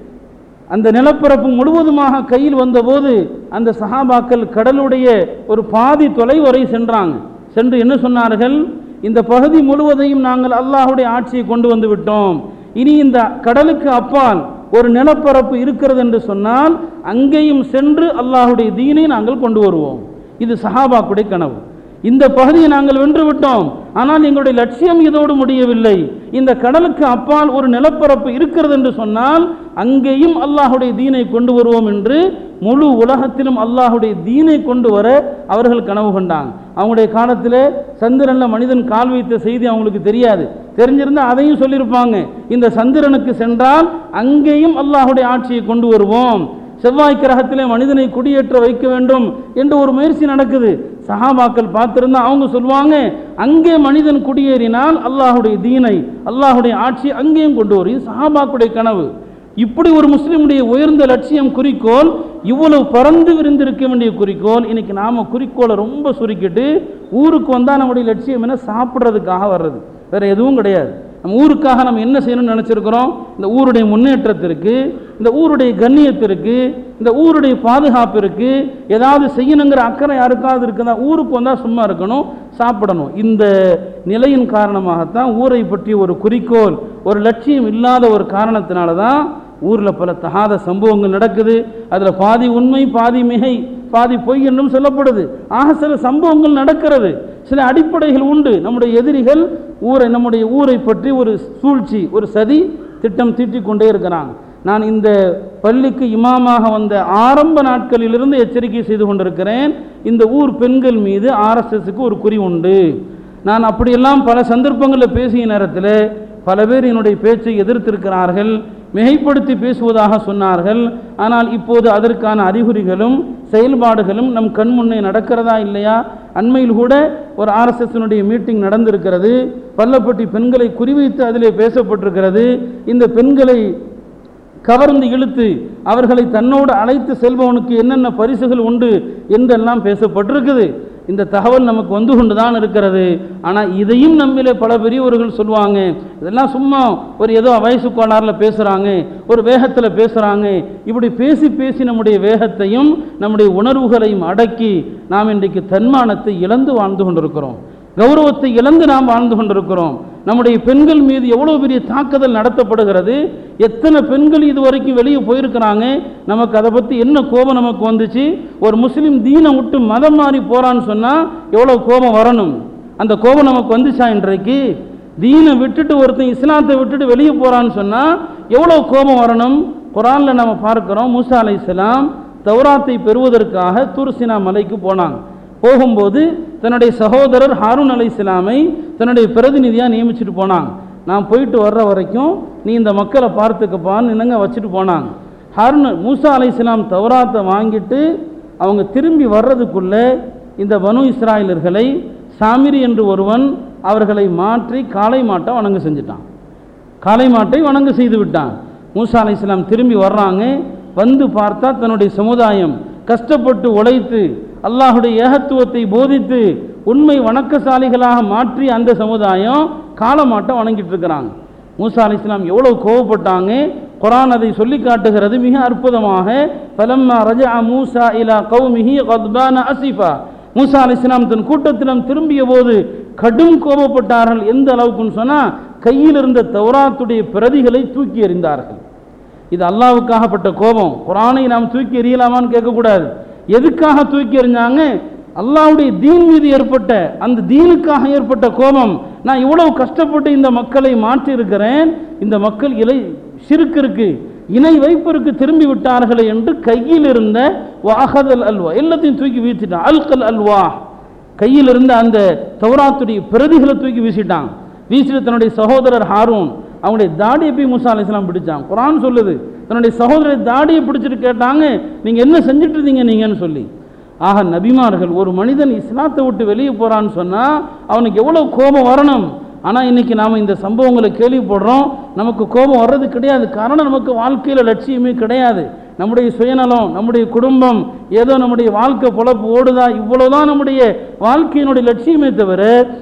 அந்த நிலப்பரப்பு முழுவதுமாக கையில் வந்தபோது அந்த சஹாபாக்கள் கடலுடைய ஒரு பாதி தொலை வரை சென்றாங்க சென்று என்ன சொன்னார்கள் இந்த பகுதி முழுவதையும் நாங்கள் அல்லாஹ்வுடைய ஆட்சியை கொண்டு வந்து விட்டோம் இனி இந்த கடலுக்கு அப்பால் ஒரு நிலப்பரப்பு இருக்கிறது என்று சொன்னால் அங்கேயும் சென்று அல்லாஹ்வுடைய தீனை நாங்கள் கொண்டு வருவோம் இது சஹாபாக்குடைய கனவு இந்த பகுதியை நாங்கள் வென்று விட்டோம் ஆனால் எங்களுடைய லட்சியம் இதோடு முடியவில்லை இந்த கடலுக்கு அப்பால் ஒரு நிலப்பரப்பு இருக்கிறது என்று சொன்னால் அங்கேயும் அல்லாஹுடைய தீனை கொண்டு வருவோம் என்று முழு உலகத்திலும் அல்லாஹுடைய தீனை கொண்டு வர அவர்கள் கனவு கொண்டாங்க அவங்களுடைய காலத்தில் சந்திரன்ல மனிதன் கால் வைத்த செய்தி அவங்களுக்கு தெரியாது தெரிஞ்சிருந்தா அதையும் சொல்லியிருப்பாங்க இந்த சந்திரனுக்கு சென்றால் அங்கேயும் அல்லாஹுடைய ஆட்சியை கொண்டு வருவோம் செவ்வாய் கிரகத்திலே மனிதனை குடியேற்ற வைக்க வேண்டும் என்று ஒரு முயற்சி நடக்குது சஹாபாக்கள் பார்த்திருந்தா அவங்க சொல்லுவாங்க அங்கே மனிதன் குடியேறினால் அல்லாஹுடைய தீனை அல்லாஹுடைய ஆட்சி அங்கேயும் கொண்டு வரும் இது சஹாபாக்குடைய கனவு இப்படி ஒரு முஸ்லிமுடைய உயர்ந்த லட்சியம் குறிக்கோள் இவ்வளவு பறந்து விரிந்திருக்க வேண்டிய குறிக்கோள் இன்னைக்கு நாம குறிக்கோளை ரொம்ப சுருக்கிட்டு ஊருக்கு வந்தால் நம்முடைய லட்சியம் என்ன சாப்பிட்றதுக்காக வர்றது வேற எதுவும் கிடையாது நம்ம ஊருக்காக நம்ம என்ன செய்யணும்னு நினச்சிருக்கிறோம் இந்த ஊருடைய முன்னேற்றத்திற்கு இந்த ஊருடைய கண்ணியத்திற்கு இந்த ஊருடைய பாதுகாப்பிற்கு ஏதாவது செய்யணுங்கிற அக்கறை யாருக்காவது இருக்குதா ஊருக்கு வந்தால் சும்மா இருக்கணும் சாப்பிடணும் இந்த நிலையின் காரணமாகத்தான் ஊரை பற்றி ஒரு குறிக்கோள் ஒரு லட்சியம் இல்லாத ஒரு காரணத்தினால தான் ஊரில் பல தகாத சம்பவங்கள் நடக்குது அதில் பாதி உண்மை பாதி மிகை பாதி பொய் என்றும் சொல்லப்படுது ஆக சில சம்பவங்கள் நடக்கிறது சில அடிப்படைகள் உண்டு நம்முடைய எதிரிகள் ஊரை நம்முடைய ஊரை பற்றி ஒரு சூழ்ச்சி ஒரு சதி திட்டம் தீட்டிக் கொண்டே இருக்கிறாங்க நான் இந்த பள்ளிக்கு இமாமாக வந்த ஆரம்ப நாட்களிலிருந்து எச்சரிக்கை செய்து கொண்டிருக்கிறேன் இந்த ஊர் பெண்கள் மீது ஆர்எஸ்எஸ்க்கு ஒரு குறி உண்டு நான் அப்படியெல்லாம் பல சந்தர்ப்பங்களில் பேசிய நேரத்தில் பல பேர் என்னுடைய பேச்சை எதிர்த்திருக்கிறார்கள் மிகைப்படுத்தி பேசுவதாக சொன்னார்கள் ஆனால் இப்போது அதற்கான அறிகுறிகளும் செயல்பாடுகளும் நம் கண் முன்னே நடக்கிறதா இல்லையா அண்மையில் கூட ஒரு ஆர்எஸ்எஸ்னுடைய மீட்டிங் நடந்திருக்கிறது பள்ளப்பட்டி பெண்களை குறிவைத்து அதிலே பேசப்பட்டிருக்கிறது இந்த பெண்களை கவர்ந்து இழுத்து அவர்களை தன்னோடு அழைத்து செல்பவனுக்கு என்னென்ன பரிசுகள் உண்டு என்றெல்லாம் பேசப்பட்டிருக்குது இந்த தகவல் நமக்கு வந்து கொண்டு தான் இருக்கிறது ஆனால் இதையும் நம்மிலே பல பெரியவர்கள் சொல்லுவாங்க இதெல்லாம் சும்மா ஒரு ஏதோ வயசு கோளாறில் பேசுகிறாங்க ஒரு வேகத்தில் பேசுகிறாங்க இப்படி பேசி பேசி நம்முடைய வேகத்தையும் நம்முடைய உணர்வுகளையும் அடக்கி நாம் இன்றைக்கு தன்மானத்தை இழந்து வாழ்ந்து கொண்டிருக்கிறோம் கௌரவத்தை இழந்து நாம் வாழ்ந்து கொண்டிருக்கிறோம் நம்முடைய பெண்கள் மீது எவ்வளோ பெரிய தாக்குதல் நடத்தப்படுகிறது எத்தனை பெண்கள் இது வரைக்கும் வெளியே போயிருக்கிறாங்க நமக்கு அதை பற்றி என்ன கோபம் நமக்கு வந்துச்சு ஒரு முஸ்லீம் தீனை விட்டு மதம் மாறி போகிறான்னு சொன்னால் எவ்வளோ கோபம் வரணும் அந்த கோபம் நமக்கு வந்துச்சா இன்றைக்கு தீனை விட்டுட்டு ஒருத்தன் இஸ்லாத்தை விட்டுட்டு வெளியே போகிறான்னு சொன்னால் எவ்வளோ கோபம் வரணும் குரானில் நம்ம பார்க்கிறோம் மூசா அலைஹிஸ்ஸலாம் தௌராத்தை பெறுவதற்காக துர்சினா மலைக்கு போனாங்க போகும்போது தன்னுடைய சகோதரர் ஹாரூன் அலை இஸ்லாமை தன்னுடைய பிரதிநிதியாக நியமிச்சுட்டு போனாங்க நான் போயிட்டு வர்ற வரைக்கும் நீ இந்த மக்களை பார்த்துக்கப்பான்னு என்னங்க வச்சுட்டு போனாங்க ஹாரூன் மூசா அலை இஸ்லாம் தௌராத்தை வாங்கிட்டு அவங்க திரும்பி வர்றதுக்குள்ளே இந்த பனு இஸ்ராயலர்களை சாமிரி என்று ஒருவன் அவர்களை மாற்றி காளை மாட்டை வணங்க செஞ்சுட்டான் காளை மாட்டை வணங்க செய்து விட்டான் மூசா அலை இஸ்லாம் திரும்பி வர்றாங்க வந்து பார்த்தா தன்னுடைய சமுதாயம் கஷ்டப்பட்டு உழைத்து அல்லாஹுடைய ஏகத்துவத்தை போதித்து உண்மை வணக்கசாலிகளாக மாற்றி அந்த சமுதாயம் காலமாட்டம் வணங்கிட்டு இருக்கிறாங்க மூசா அலை இஸ்லாம் எவ்வளவு கோவப்பட்டாங்க குரான் அதை சொல்லி காட்டுகிறது மிக அற்புதமாக பலம்மா ரஜா மூசா இலா கௌமிஹி கத்பான அசிஃபா மூசா அலை இஸ்லாம் தன் கூட்டத்திடம் திரும்பிய போது கடும் கோபப்பட்டார்கள் எந்த அளவுக்குன்னு சொன்னால் கையில் இருந்த தௌராத்துடைய பிரதிகளை தூக்கி எறிந்தார்கள் இது அல்லாவுக்காகப்பட்ட கோபம் குரானை நாம் தூக்கி எறியலாமான்னு கேட்கக்கூடாது எதுக்காக தூக்கி எறிஞ்சாங்க அல்லாவுடைய தீன் மீது ஏற்பட்ட அந்த தீனுக்காக ஏற்பட்ட கோபம் நான் இவ்வளவு கஷ்டப்பட்டு இந்த மக்களை மாற்றி இருக்கிறேன் இந்த மக்கள் இலை சிறுக்கு இருக்கு இணை வைப்பிற்கு திரும்பி விட்டார்களே என்று கையில் இருந்த வாகதல் அல்வா எல்லாத்தையும் தூக்கி வீசிட்டான் அல்கல் அல்வா கையில் இருந்த அந்த தௌராத்துடைய பிரதிகளை தூக்கி வீசிட்டான் வீசிட்டு தன்னுடைய சகோதரர் ஹாரூன் அவங்களுடைய தாடியை போய் மூசா அலிஸ்லாம் பிடிச்சான் குரான் சொல்லுது தன்னுடைய சகோதரர் தாடியை பிடிச்சிட்டு கேட்டாங்க நீங்க என்ன செஞ்சுட்டு இருந்தீங்க நீங்கன்னு சொல்லி ஆக நபிமார்கள் ஒரு மனிதன் இஸ்லாத்தை விட்டு வெளியே போறான்னு சொன்னா அவனுக்கு எவ்வளவு கோபம் வரணும் ஆனால் இன்னைக்கு நாம் இந்த சம்பவங்களை கேள்விப்படுறோம் நமக்கு கோபம் வர்றது கிடையாது காரணம் நமக்கு வாழ்க்கையில் லட்சியமே கிடையாது நம்முடைய சுயநலம் நம்முடைய குடும்பம் ஏதோ நம்முடைய வாழ்க்கை பொழப்பு ஓடுதா இவ்வளவுதான் நம்முடைய வாழ்க்கையினுடைய லட்சியமே தவிர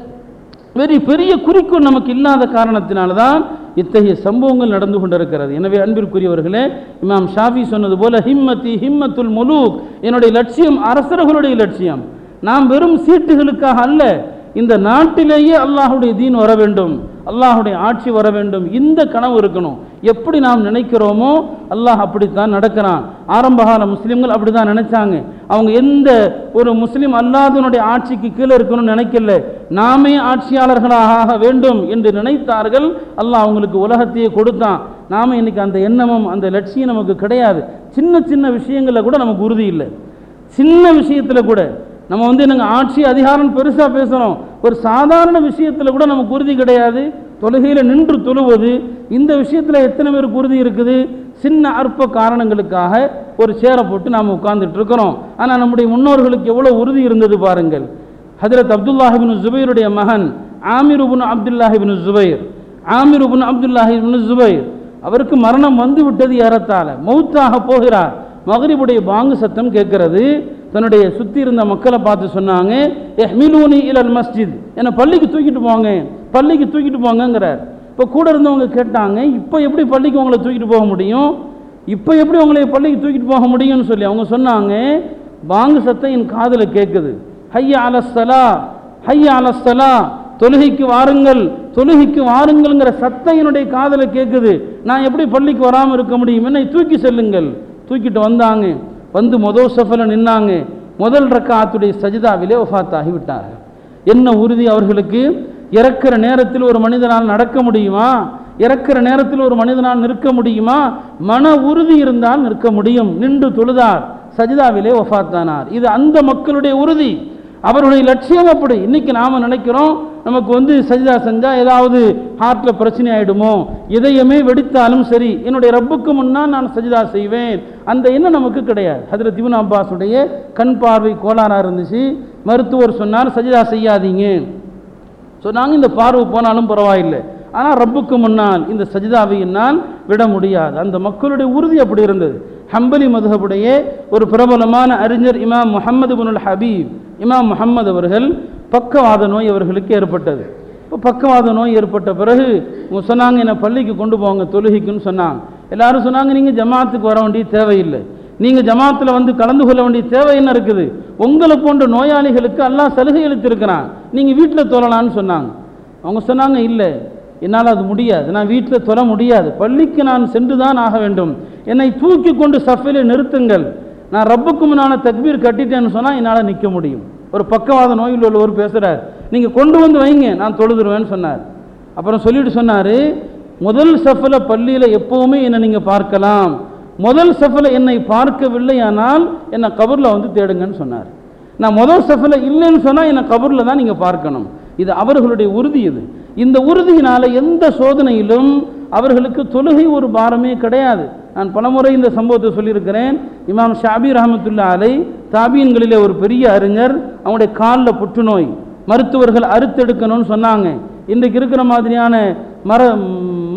வெறி பெரிய குறிக்கோள் நமக்கு இல்லாத காரணத்தினால தான் இத்தகைய சம்பவங்கள் நடந்து கொண்டிருக்கிறது எனவே அன்பிற்குரியவர்களே இமாம் ஷாஃபி சொன்னது போல ஹிம்மத்தி ஹிம்மத்துல் முலூக் என்னுடைய லட்சியம் அரசர்களுடைய லட்சியம் நாம் வெறும் சீட்டுகளுக்காக அல்ல இந்த நாட்டிலேயே அல்லாஹுடைய தீன் வர வேண்டும் அல்லாஹுடைய ஆட்சி வர வேண்டும் இந்த கனவு இருக்கணும் எப்படி நாம் நினைக்கிறோமோ அல்லாஹ் அப்படித்தான் நடக்கிறான் ஆரம்பகால முஸ்லீம்கள் அப்படிதான் நினைச்சாங்க அவங்க எந்த ஒரு முஸ்லீம் அல்லாதவனுடைய ஆட்சிக்கு கீழே இருக்கணும்னு நினைக்கல நாமே ஆட்சியாளர்களாக ஆக வேண்டும் என்று நினைத்தார்கள் அல்லாஹ் அவங்களுக்கு உலகத்தையே கொடுத்தான் நாம இன்னைக்கு அந்த எண்ணமும் அந்த லட்சியம் நமக்கு கிடையாது சின்ன சின்ன விஷயங்களில் கூட நமக்கு உறுதி இல்லை சின்ன விஷயத்தில் கூட நம்ம வந்து என்னங்க ஆட்சி அதிகாரம் பெருசாக பேசுகிறோம் ஒரு சாதாரண விஷயத்தில் கூட நமக்கு உறுதி கிடையாது தொழுகையில் நின்று தொழுவது இந்த விஷயத்தில் எத்தனை பேருக்கு உறுதி இருக்குது சின்ன அற்ப காரணங்களுக்காக ஒரு சேரை போட்டு நாம் உட்கார்ந்துட்டு இருக்கிறோம் ஆனால் நம்முடைய முன்னோர்களுக்கு எவ்வளோ உறுதி இருந்தது பாருங்கள் ஹதரத் அப்துல்லாஹிபின் ஜுபைருடைய மகன் ஆமிர் உபுன் அப்துல்லாஹிபின் ஜுபைர் ஆமிர் உபுன் அப்துல்லாஹிபின் ஜுபைர் அவருக்கு மரணம் வந்து விட்டது ஏறத்தாழ மௌத்தாக போகிறார் மகரிபுடைய பாங்கு சத்தம் கேட்கிறது தன்னுடைய சுற்றி இருந்த மக்களை பார்த்து சொன்னாங்க எஹ்மிலூனி இலல் மஸ்ஜித் என்னை பள்ளிக்கு தூக்கிட்டு போங்க பள்ளிக்கு தூக்கிட்டு போங்கங்கிறார் இப்போ கூட இருந்தவங்க கேட்டாங்க இப்போ எப்படி பள்ளிக்கு உங்களை தூக்கிட்டு போக முடியும் இப்போ எப்படி உங்களை பள்ளிக்கு தூக்கிட்டு போக முடியும்னு சொல்லி அவங்க சொன்னாங்க பாங்கு சத்தம் என் காதில் கேட்குது ஹையா அலஸ்ஸலா ஹையா அலஸ்ஸலா தொழுகைக்கு வாருங்கள் தொழுகைக்கு வாருங்கள்ங்கிற சத்தம் என்னுடைய காதில் கேட்குது நான் எப்படி பள்ளிக்கு வராமல் இருக்க முடியும் என்னை தூக்கி செல்லுங்கள் தூக்கிட்டு வந்தாங்க வந்து முதல் சஃபில் நின்னாங்க முதல் ரக்காத்துடைய சஜிதாவிலே ஒஃபாத் ஆகிவிட்டார்கள் என்ன உறுதி அவர்களுக்கு இறக்கிற நேரத்தில் ஒரு மனிதனால் நடக்க முடியுமா இறக்கிற நேரத்தில் ஒரு மனிதனால் நிற்க முடியுமா மன உறுதி இருந்தால் நிற்க முடியும் நின்று தொழுதார் சஜிதாவிலே ஒஃபாத்தானார் இது அந்த மக்களுடைய உறுதி அவருடைய லட்சியம் அப்படி இன்னைக்கு நாம நினைக்கிறோம் நமக்கு வந்து சஜிதா செஞ்சா ஏதாவது ஹார்ட்ல பிரச்சனை ஆயிடுமோ இதயமே வெடித்தாலும் சரி என்னுடைய ரப்புக்கு முன்னால் நான் சஜிதா செய்வேன் அந்த எண்ணம் நமக்கு கிடையாது ஹதரத் இப்னு அப்பாஸுடைய கண் பார்வை கோளாறா இருந்துச்சு மருத்துவர் சொன்னார் சஜிதா செய்யாதீங்க சொன்னாங்க இந்த பார்வை போனாலும் பரவாயில்லை ஆனால் ரப்புக்கு முன்னால் இந்த சஜிதாவை என்னால் விட முடியாது அந்த மக்களுடைய உறுதி அப்படி இருந்தது ஹம்பலி மதுஹபுடைய ஒரு பிரபலமான அறிஞர் இமாம் முஹம்மது பினுல் ஹபீப் இமாம் முஹம்மது அவர்கள் பக்கவாத நோய் அவர்களுக்கு ஏற்பட்டது இப்போ பக்கவாத நோய் ஏற்பட்ட பிறகு அவங்க சொன்னாங்க என்னை பள்ளிக்கு கொண்டு போங்க தொழுகைக்குன்னு சொன்னாங்க எல்லாரும் சொன்னாங்க நீங்கள் ஜமாத்துக்கு வர வேண்டிய தேவையில்லை நீங்கள் ஜமாத்தில் வந்து கலந்து கொள்ள வேண்டிய தேவை என்ன இருக்குது உங்களை போன்ற நோயாளிகளுக்கு எல்லாம் சலுகை அளித்திருக்கிறான் நீங்கள் வீட்டில் தொழலான்னு சொன்னாங்க அவங்க சொன்னாங்க இல்லை என்னால் அது முடியாது நான் வீட்டில் தொழ முடியாது பள்ளிக்கு நான் சென்று தான் ஆக வேண்டும் என்னை தூக்கி கொண்டு சஃபிலே நிறுத்துங்கள் நான் ரப்புக்கு முன்னான தக்பீர் கட்டிட்டேன்னு சொன்னால் என்னால் நிற்க முடியும் ஒரு பக்கவாத நோயில் உள்ளவர் பேசுகிறார் நீங்கள் கொண்டு வந்து வைங்க நான் தொழுதுருவேன்னு சொன்னார் அப்புறம் சொல்லிட்டு சொன்னார் முதல் சஃபில் பள்ளியில் எப்போவுமே என்னை நீங்கள் பார்க்கலாம் முதல் சஃபில் என்னை பார்க்கவில்லை ஆனால் என்னை கபரில் வந்து தேடுங்கன்னு சொன்னார் நான் முதல் சஃபில் இல்லைன்னு சொன்னால் என்னை கபரில் தான் நீங்கள் பார்க்கணும் இது அவர்களுடைய உறுதி இது இந்த உறுதியினால எந்த சோதனையிலும் அவர்களுக்கு தொழுகை ஒரு பாரமே கிடையாது நான் பலமுறை இந்த சம்பவத்தை சொல்லியிருக்கிறேன் இமாம் ஷாபி ரஹமத்துல்லா அலை தாபீன்களிலே ஒரு பெரிய அறிஞர் அவனுடைய காலில் புற்றுநோய் மருத்துவர்கள் அறுத்தெடுக்கணும்னு சொன்னாங்க இன்றைக்கு இருக்கிற மாதிரியான மர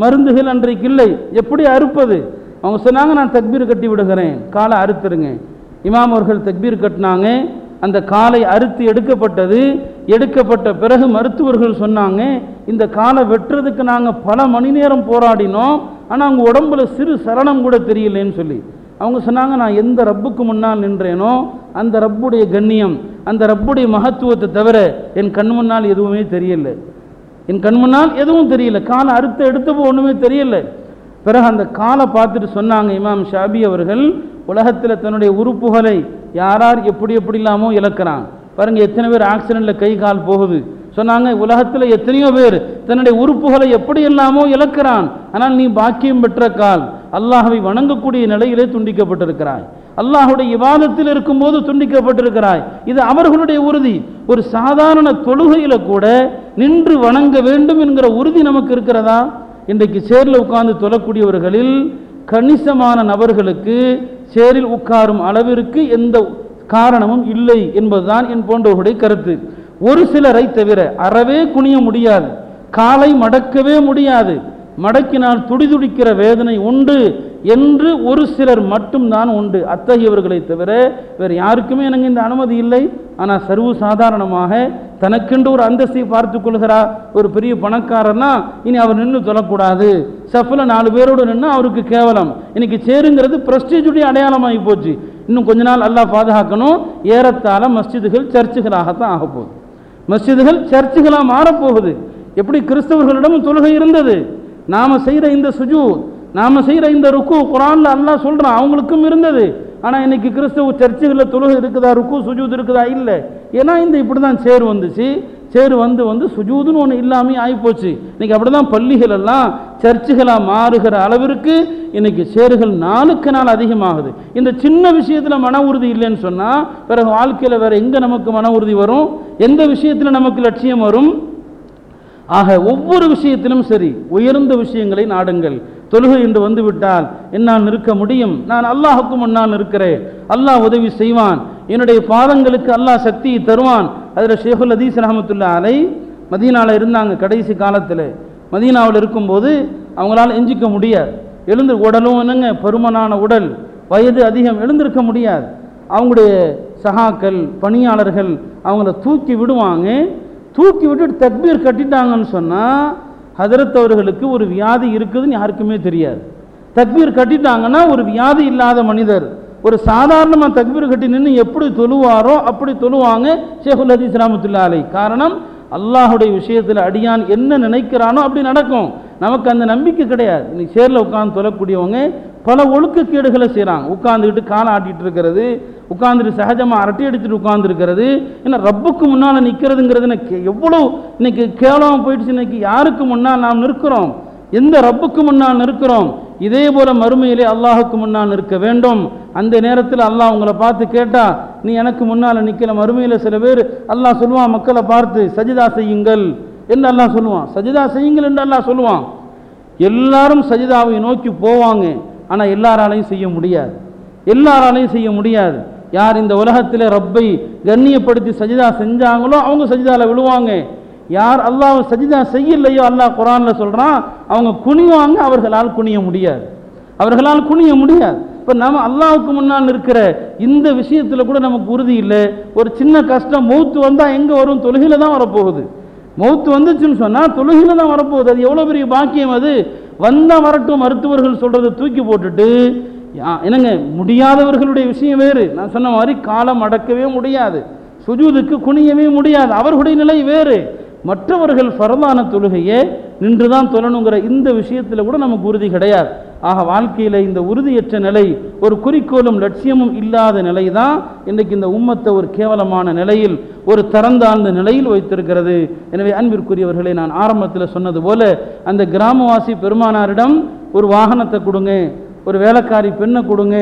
மருந்துகள் அன்றைக்கு இல்லை எப்படி அறுப்பது அவங்க சொன்னாங்க நான் தக்பீர் கட்டி விடுகிறேன் காலை அறுத்துருங்க இமாம் அவர்கள் தக்பீர் கட்டினாங்க அந்த காலை அறுத்து எடுக்கப்பட்டது எடுக்கப்பட்ட பிறகு மருத்துவர்கள் சொன்னாங்க இந்த காலை வெட்டுறதுக்கு நாங்கள் பல மணி நேரம் போராடினோம் ஆனால் அவங்க உடம்புல சிறு சரணம் கூட தெரியலேன்னு சொல்லி அவங்க சொன்னாங்க நான் எந்த ரப்புக்கு முன்னால் நின்றேனோ அந்த ரப்புடைய கண்ணியம் அந்த ரப்புடைய மகத்துவத்தை தவிர என் கண் முன்னால் எதுவுமே தெரியல என் கண் முன்னால் எதுவும் தெரியல காலை அறுத்து எடுத்தப்போ ஒன்றுமே தெரியல பிறகு அந்த காலை பார்த்துட்டு சொன்னாங்க இமாம் ஷாபி அவர்கள் உலகத்தில் தன்னுடைய உறுப்புகளை யாரார் எப்படி எப்படி இல்லாமோ இழக்கிறான் பாருங்க எத்தனை பேர் ஆக்சிடென்ட்ல கை கால் போகுது சொன்னாங்க உலகத்தில் எத்தனையோ பேர் தன்னுடைய உறுப்புகளை எப்படி இல்லாமோ இழக்கிறான் ஆனால் நீ பாக்கியம் பெற்ற கால் அல்லாஹ்வை வணங்கக்கூடிய நிலையிலே துண்டிக்கப்பட்டிருக்கிறாய் அல்லாஹுடைய இவாதத்தில் இருக்கும்போது துண்டிக்கப்பட்டிருக்கிறாய் இது அவர்களுடைய உறுதி ஒரு சாதாரண தொழுகையில கூட நின்று வணங்க வேண்டும் என்கிற உறுதி நமக்கு இருக்கிறதா இன்றைக்கு சேர்ல உட்கார்ந்து தொழக்கூடியவர்களில் கணிசமான நபர்களுக்கு சேரில் உட்காரும் அளவிற்கு எந்த காரணமும் இல்லை என்பதுதான் என் போன்றவர்களுடைய கருத்து ஒரு சிலரை தவிர அறவே குனிய முடியாது காலை மடக்கவே முடியாது மடக்கினால் துடிதுடிக்கிற வேதனை உண்டு என்று ஒரு சிலர் மட்டும்தான் உண்டு அத்தகையவர்களை தவிர வேறு யாருக்குமே எனக்கு இந்த அனுமதி இல்லை ஆனால் சர்வ சாதாரணமாக தனக்கென்று ஒரு அந்தஸ்தை பார்த்து கொள்கிறார் ஒரு பெரிய பணக்காரர்னா இனி அவர் நின்று சொல்லக்கூடாது சஃபில் நாலு பேரோடு நின்று அவருக்கு கேவலம் இன்னைக்கு சேருங்கிறது பிரஸ்டீஜுடைய அடையாளமாகி போச்சு இன்னும் கொஞ்ச நாள் அல்லாஹ் பாதுகாக்கணும் ஏறத்தாழ மஸ்ஜிதுகள் சர்ச்சுகளாகத்தான் ஆக போகுது மஸ்ஜிதுகள் சர்ச்சுகளாக மாறப்போகுது எப்படி கிறிஸ்தவர்களிடம் தொழுகை இருந்தது நாம செய்கிற இந்த சுஜூ நாம செய்கிற இந்த ருக்கு குரான்ல அல்லாஹ் சொல்றான் அவங்களுக்கும் இருந்தது ஆனா இன்னைக்கு கிறிஸ்தவ சர்ச்சுகளில் தொழுகை இருக்குதா ருக்கு சுஜூத் இருக்குதா இல்லை ஏன்னா இந்த இப்படி தான் சேர் வந்துச்சு சேர் வந்து வந்து சுஜூதுன்னு ஒன்று இல்லாமல் ஆகிப்போச்சு இன்னைக்கு அப்படிதான் பள்ளிகள் எல்லாம் சர்ச்சுகளாக மாறுகிற அளவிற்கு இன்னைக்கு சேறுகள் நாளுக்கு நாள் அதிகமாகுது இந்த சின்ன விஷயத்தில் மன உறுதி இல்லைன்னு சொன்னால் பிறகு வாழ்க்கையில் வேற எங்கே நமக்கு மன உறுதி வரும் எந்த விஷயத்தில் நமக்கு லட்சியம் வரும் ஆக ஒவ்வொரு விஷயத்திலும் சரி உயர்ந்த விஷயங்களை நாடுங்கள் தொழுகை என்று வந்துவிட்டால் என்னால் நிற்க முடியும் நான் அல்லாஹுக்கு முன்னால் இருக்கிறேன் அல்லாஹ் உதவி செய்வான் என்னுடைய பாதங்களுக்கு அல்லாஹ் சக்தியை தருவான் அதில் ஷேகுல் அதீஸ் ரஹமத்துல்லா அலை மதீனாவில் இருந்தாங்க கடைசி காலத்தில் மதீனாவில் இருக்கும்போது அவங்களால எஞ்சிக்க முடியாது எழுந்து உடலும் என்னங்க பருமனான உடல் வயது அதிகம் எழுந்திருக்க முடியாது அவங்களுடைய சகாக்கள் பணியாளர்கள் அவங்கள தூக்கி விடுவாங்க தூக்கி விட்டுட்டு தக்பீர் கட்டிட்டாங்கன்னு சொன்னால் ஹதரத் அவர்களுக்கு ஒரு வியாதி இருக்குதுன்னு யாருக்குமே தெரியாது தக்பீர் கட்டிட்டாங்கன்னா ஒரு வியாதி இல்லாத மனிதர் ஒரு சாதாரணமாக தக்பீர் கட்டி நின்று எப்படி தொழுவாரோ அப்படி தொழுவாங்க ஷேகுல் ஹதீஸ் ரஹமத்துல்லா அலை காரணம் அல்லாஹுடைய விஷயத்தில் அடியான் என்ன நினைக்கிறானோ அப்படி நடக்கும் நமக்கு அந்த நம்பிக்கை கிடையாது இன்னைக்கு சேரில் உட்காந்து தொழக்கூடியவங்க பல ஒழுக்கக்கேடுகளை செய்கிறாங்க உட்காந்துக்கிட்டு காலை ஆட்டிட்டு இருக்கிறது உட்காந்துட்டு சகஜமாக அரட்டை அடிச்சுட்டு உட்காந்துருக்கிறது ஏன்னா ரப்புக்கு முன்னால் நிற்கிறதுங்கிறது எனக்கு எவ்வளோ இன்னைக்கு கேவலமாக போயிடுச்சு இன்னைக்கு யாருக்கு முன்னால் நாம் நிற்கிறோம் எந்த ரப்புக்கு முன்னால் நிற்கிறோம் இதே போல மறுமையிலே அல்லாஹுக்கு முன்னால் நிற்க வேண்டும் அந்த நேரத்தில் அல்லாஹ் உங்களை பார்த்து கேட்டா நீ எனக்கு முன்னால் நிற்கல மறுமையில் சில பேர் அல்லாஹ் சொல்லுவான் மக்களை பார்த்து சஜிதா செய்யுங்கள் என்று அல்லாஹ் சொல்லுவான் சஜிதா செய்யுங்கள் என்று அல்லாஹ் சொல்லுவான் எல்லாரும் சஜிதாவை நோக்கி போவாங்க ஆனால் எல்லாராலையும் செய்ய முடியாது எல்லாராலையும் செய்ய முடியாது யார் இந்த உலகத்தில் ரப்பை கண்ணியப்படுத்தி சஜிதா செஞ்சாங்களோ அவங்க சஜிதாவில் விழுவாங்க யார் அல்லாஹ் சஜிதா செய்யலையோ அல்லாஹ் குரானில் சொல்கிறான் அவங்க குனிவாங்க அவர்களால் குனிய முடியாது அவர்களால் குனிய முடியாது இப்போ நம்ம அல்லாஹ்வுக்கு முன்னால் இருக்கிற இந்த விஷயத்தில் கூட நமக்கு உறுதி இல்லை ஒரு சின்ன கஷ்டம் மௌத்து வந்தால் எங்கே வரும் தொழுகையில் தான் வரப்போகுது மௌத்து வந்துச்சுன்னு சொன்னால் தொழுகையில் தான் வரப்போகுது அது எவ்வளோ பெரிய பாக்கியம் அது வந்தால் வரட்டும் மருத்துவர்கள் சொல்கிறத தூக்கி போட்டுட்டு யா- என்னங்க முடியாதவர்களுடைய விஷயம் வேறு நான் சொன்ன மாதிரி காலம் அடக்கவே முடியாது சுஜூதுக்கு குனியவே முடியாது அவர்களுடைய நிலை வேறு மற்றவர்கள் ஃபரதான தொழுகையே நின்று தான் தொழணுங்கிற இந்த விஷயத்தில் கூட நமக்கு உறுதி கிடையாது ஆக வாழ்க்கையில் இந்த உறுதியற்ற நிலை ஒரு குறிக்கோளும் லட்சியமும் இல்லாத நிலை தான் இன்றைக்கு இந்த உம்மத்தை ஒரு கேவலமான நிலையில் ஒரு தரந்தாழ்ந்த நிலையில் வைத்திருக்கிறது எனவே அன்பிற்குரியவர்களை நான் ஆரம்பத்தில் சொன்னது போல அந்த கிராமவாசி பெருமானாரிடம் ஒரு வாகனத்தை கொடுங்க ஒரு வேலைக்காரி பெண்ணை கொடுங்க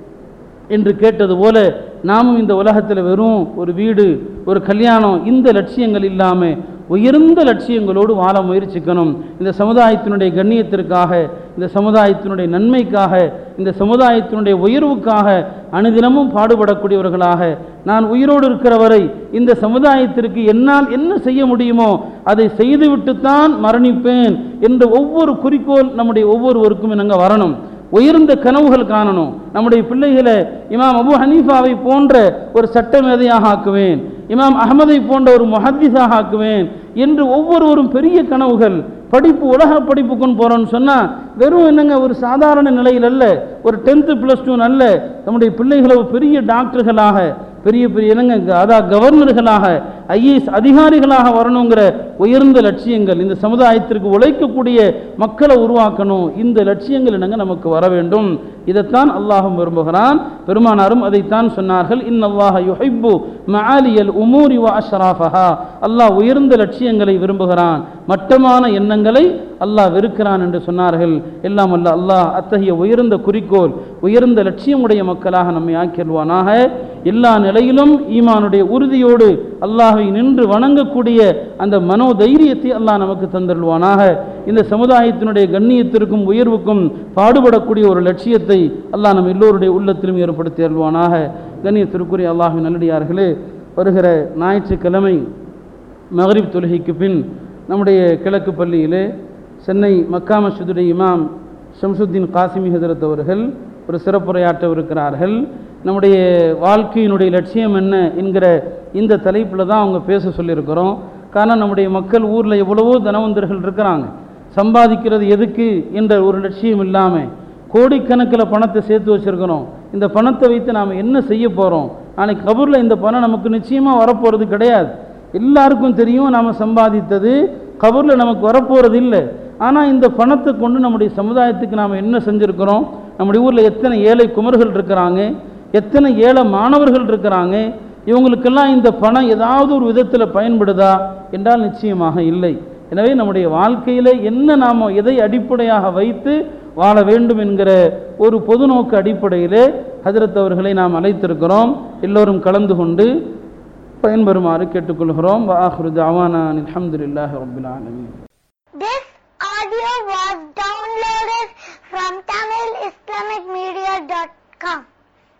என்று கேட்டது போல நாமும் இந்த உலகத்தில் வெறும் ஒரு வீடு ஒரு கல்யாணம் இந்த லட்சியங்கள் இல்லாமல் உயர்ந்த லட்சியங்களோடு வாழ முயற்சிக்கணும் இந்த சமுதாயத்தினுடைய கண்ணியத்திற்காக இந்த சமுதாயத்தினுடைய நன்மைக்காக இந்த சமுதாயத்தினுடைய உயர்வுக்காக அனுதினமும் பாடுபடக்கூடியவர்களாக நான் உயிரோடு இருக்கிற வரை இந்த சமுதாயத்திற்கு என்னால் என்ன செய்ய முடியுமோ அதை செய்துவிட்டுத்தான் மரணிப்பேன் என்ற ஒவ்வொரு குறிக்கோள் நம்முடைய ஒவ்வொருவருக்கும் என்னங்க வரணும் உயர்ந்த கனவுகள் காணணும் நம்முடைய பிள்ளைகளை இமாம் அபு ஹனீஃபாவை போன்ற ஒரு சட்டமேதையாக ஆக்குவேன் இமாம் அகமதை போன்ற ஒரு முஹத்திஸாக ஆக்குவேன் என்று ஒவ்வொருவரும் பெரிய கனவுகள் படிப்பு உலக படிப்புக்குன்னு போகிறோன்னு சொன்னால் வெறும் என்னங்க ஒரு சாதாரண நிலையில் அல்ல ஒரு டென்த்து ப்ளஸ் டூ அல்ல நம்முடைய பிள்ளைகளை ஒரு பெரிய டாக்டர்களாக பெரிய பெரிய என்னங்க அதான் கவர்னர்களாக ஐஏஎஸ் அதிகாரிகளாக வரணுங்கிற உயர்ந்த லட்சியங்கள் இந்த சமுதாயத்திற்கு உழைக்கக்கூடிய மக்களை உருவாக்கணும் இந்த லட்சியங்கள் என்னங்க நமக்கு வர வேண்டும் இதைத்தான் அல்லாஹும் விரும்புகிறான் பெருமானாரும் அதைத்தான் சொன்னார்கள் இன்னல்லாஹ யுஹிப்பு மஆலியல் உமூரி வ அஷ்ராஃபஹா அல்லாஹ் உயர்ந்த லட்சியங்களை விரும்புகிறான் மட்டமான எண்ணங்களை அல்லாஹ் வெறுக்கிறான் என்று சொன்னார்கள் எல்லாம் அல்ல அல்லாஹ் அத்தகைய உயர்ந்த குறிக்கோள் உயர்ந்த லட்சியமுடைய மக்களாக நம்மை ஆக்கிடுவானாக எல்லா நிலையிலும் ஈமானுடைய உறுதியோடு அல்லாஹை நின்று வணங்கக்கூடிய அந்த மனோ தைரியத்தை அல்லாஹ் நமக்கு தந்தருள்வானாக இந்த சமுதாயத்தினுடைய கண்ணியத்திற்கும் உயர்வுக்கும் பாடுபடக்கூடிய ஒரு லட்சியத்தை அல்லாஹ் நம் எல்லோருடைய உள்ளத்திலும் ஏற்படுத்தி அருள்வானாக கண்ணியத்திற்குரிய அல்லாஹின் நல்லடியார்களே வருகிற ஞாயிற்றுக்கிழமை மகரிப் தொழுகைக்கு பின் நம்முடைய கிழக்கு பள்ளியிலே சென்னை மக்கா மஸ்ஜிதுடைய இமாம் ஷம்சுத்தீன் காசிமி ஹசரத் அவர்கள் ஒரு சிறப்புரையாற்றவிருக்கிறார்கள் நம்முடைய வாழ்க்கையினுடைய லட்சியம் என்ன என்கிற இந்த தலைப்பில் தான் அவங்க பேச சொல்லியிருக்கிறோம் காரணம் நம்முடைய மக்கள் ஊரில் எவ்வளவோ தனவந்தர்கள் இருக்கிறாங்க சம்பாதிக்கிறது எதுக்கு என்ற ஒரு லட்சியம் இல்லாமல் கோடிக்கணக்கில் பணத்தை சேர்த்து வச்சுருக்கிறோம் இந்த பணத்தை வைத்து நாம் என்ன செய்ய போகிறோம் நாளைக்கு கபூரில் இந்த பணம் நமக்கு நிச்சயமாக வரப்போகிறது கிடையாது எல்லாருக்கும் தெரியும் நாம் சம்பாதித்தது கபூரில் நமக்கு வரப்போகிறது இல்லை ஆனால் இந்த பணத்தை கொண்டு நம்முடைய சமுதாயத்துக்கு நாம் என்ன செஞ்சுருக்கிறோம் நம்முடைய ஊரில் எத்தனை ஏழை குமர்கள் இருக்கிறாங்க எத்தனை ஏழை மாணவர்கள் இருக்கிறாங்க இவங்களுக்கெல்லாம் இந்த பணம் ஏதாவது ஒரு விதத்தில் பயன்படுதா என்றால் நிச்சயமாக இல்லை எனவே நம்முடைய வாழ்க்கையில் என்ன நாம் எதை அடிப்படையாக வைத்து வாழ வேண்டும் என்கிற ஒரு பொதுநோக்கு அடிப்படையிலே ஹஜரத் அவர்களை நாம் அழைத்திருக்கிறோம் எல்லோரும் கலந்து கொண்டு பயன்பெறுமாறு கேட்டுக்கொள்கிறோம் வாஹ்ரு ஜாவானா அல்ஹம்துலில்லாஹி ரப்பில் ஆலமீன் This audio was downloaded from TamilIslamicMedia.com.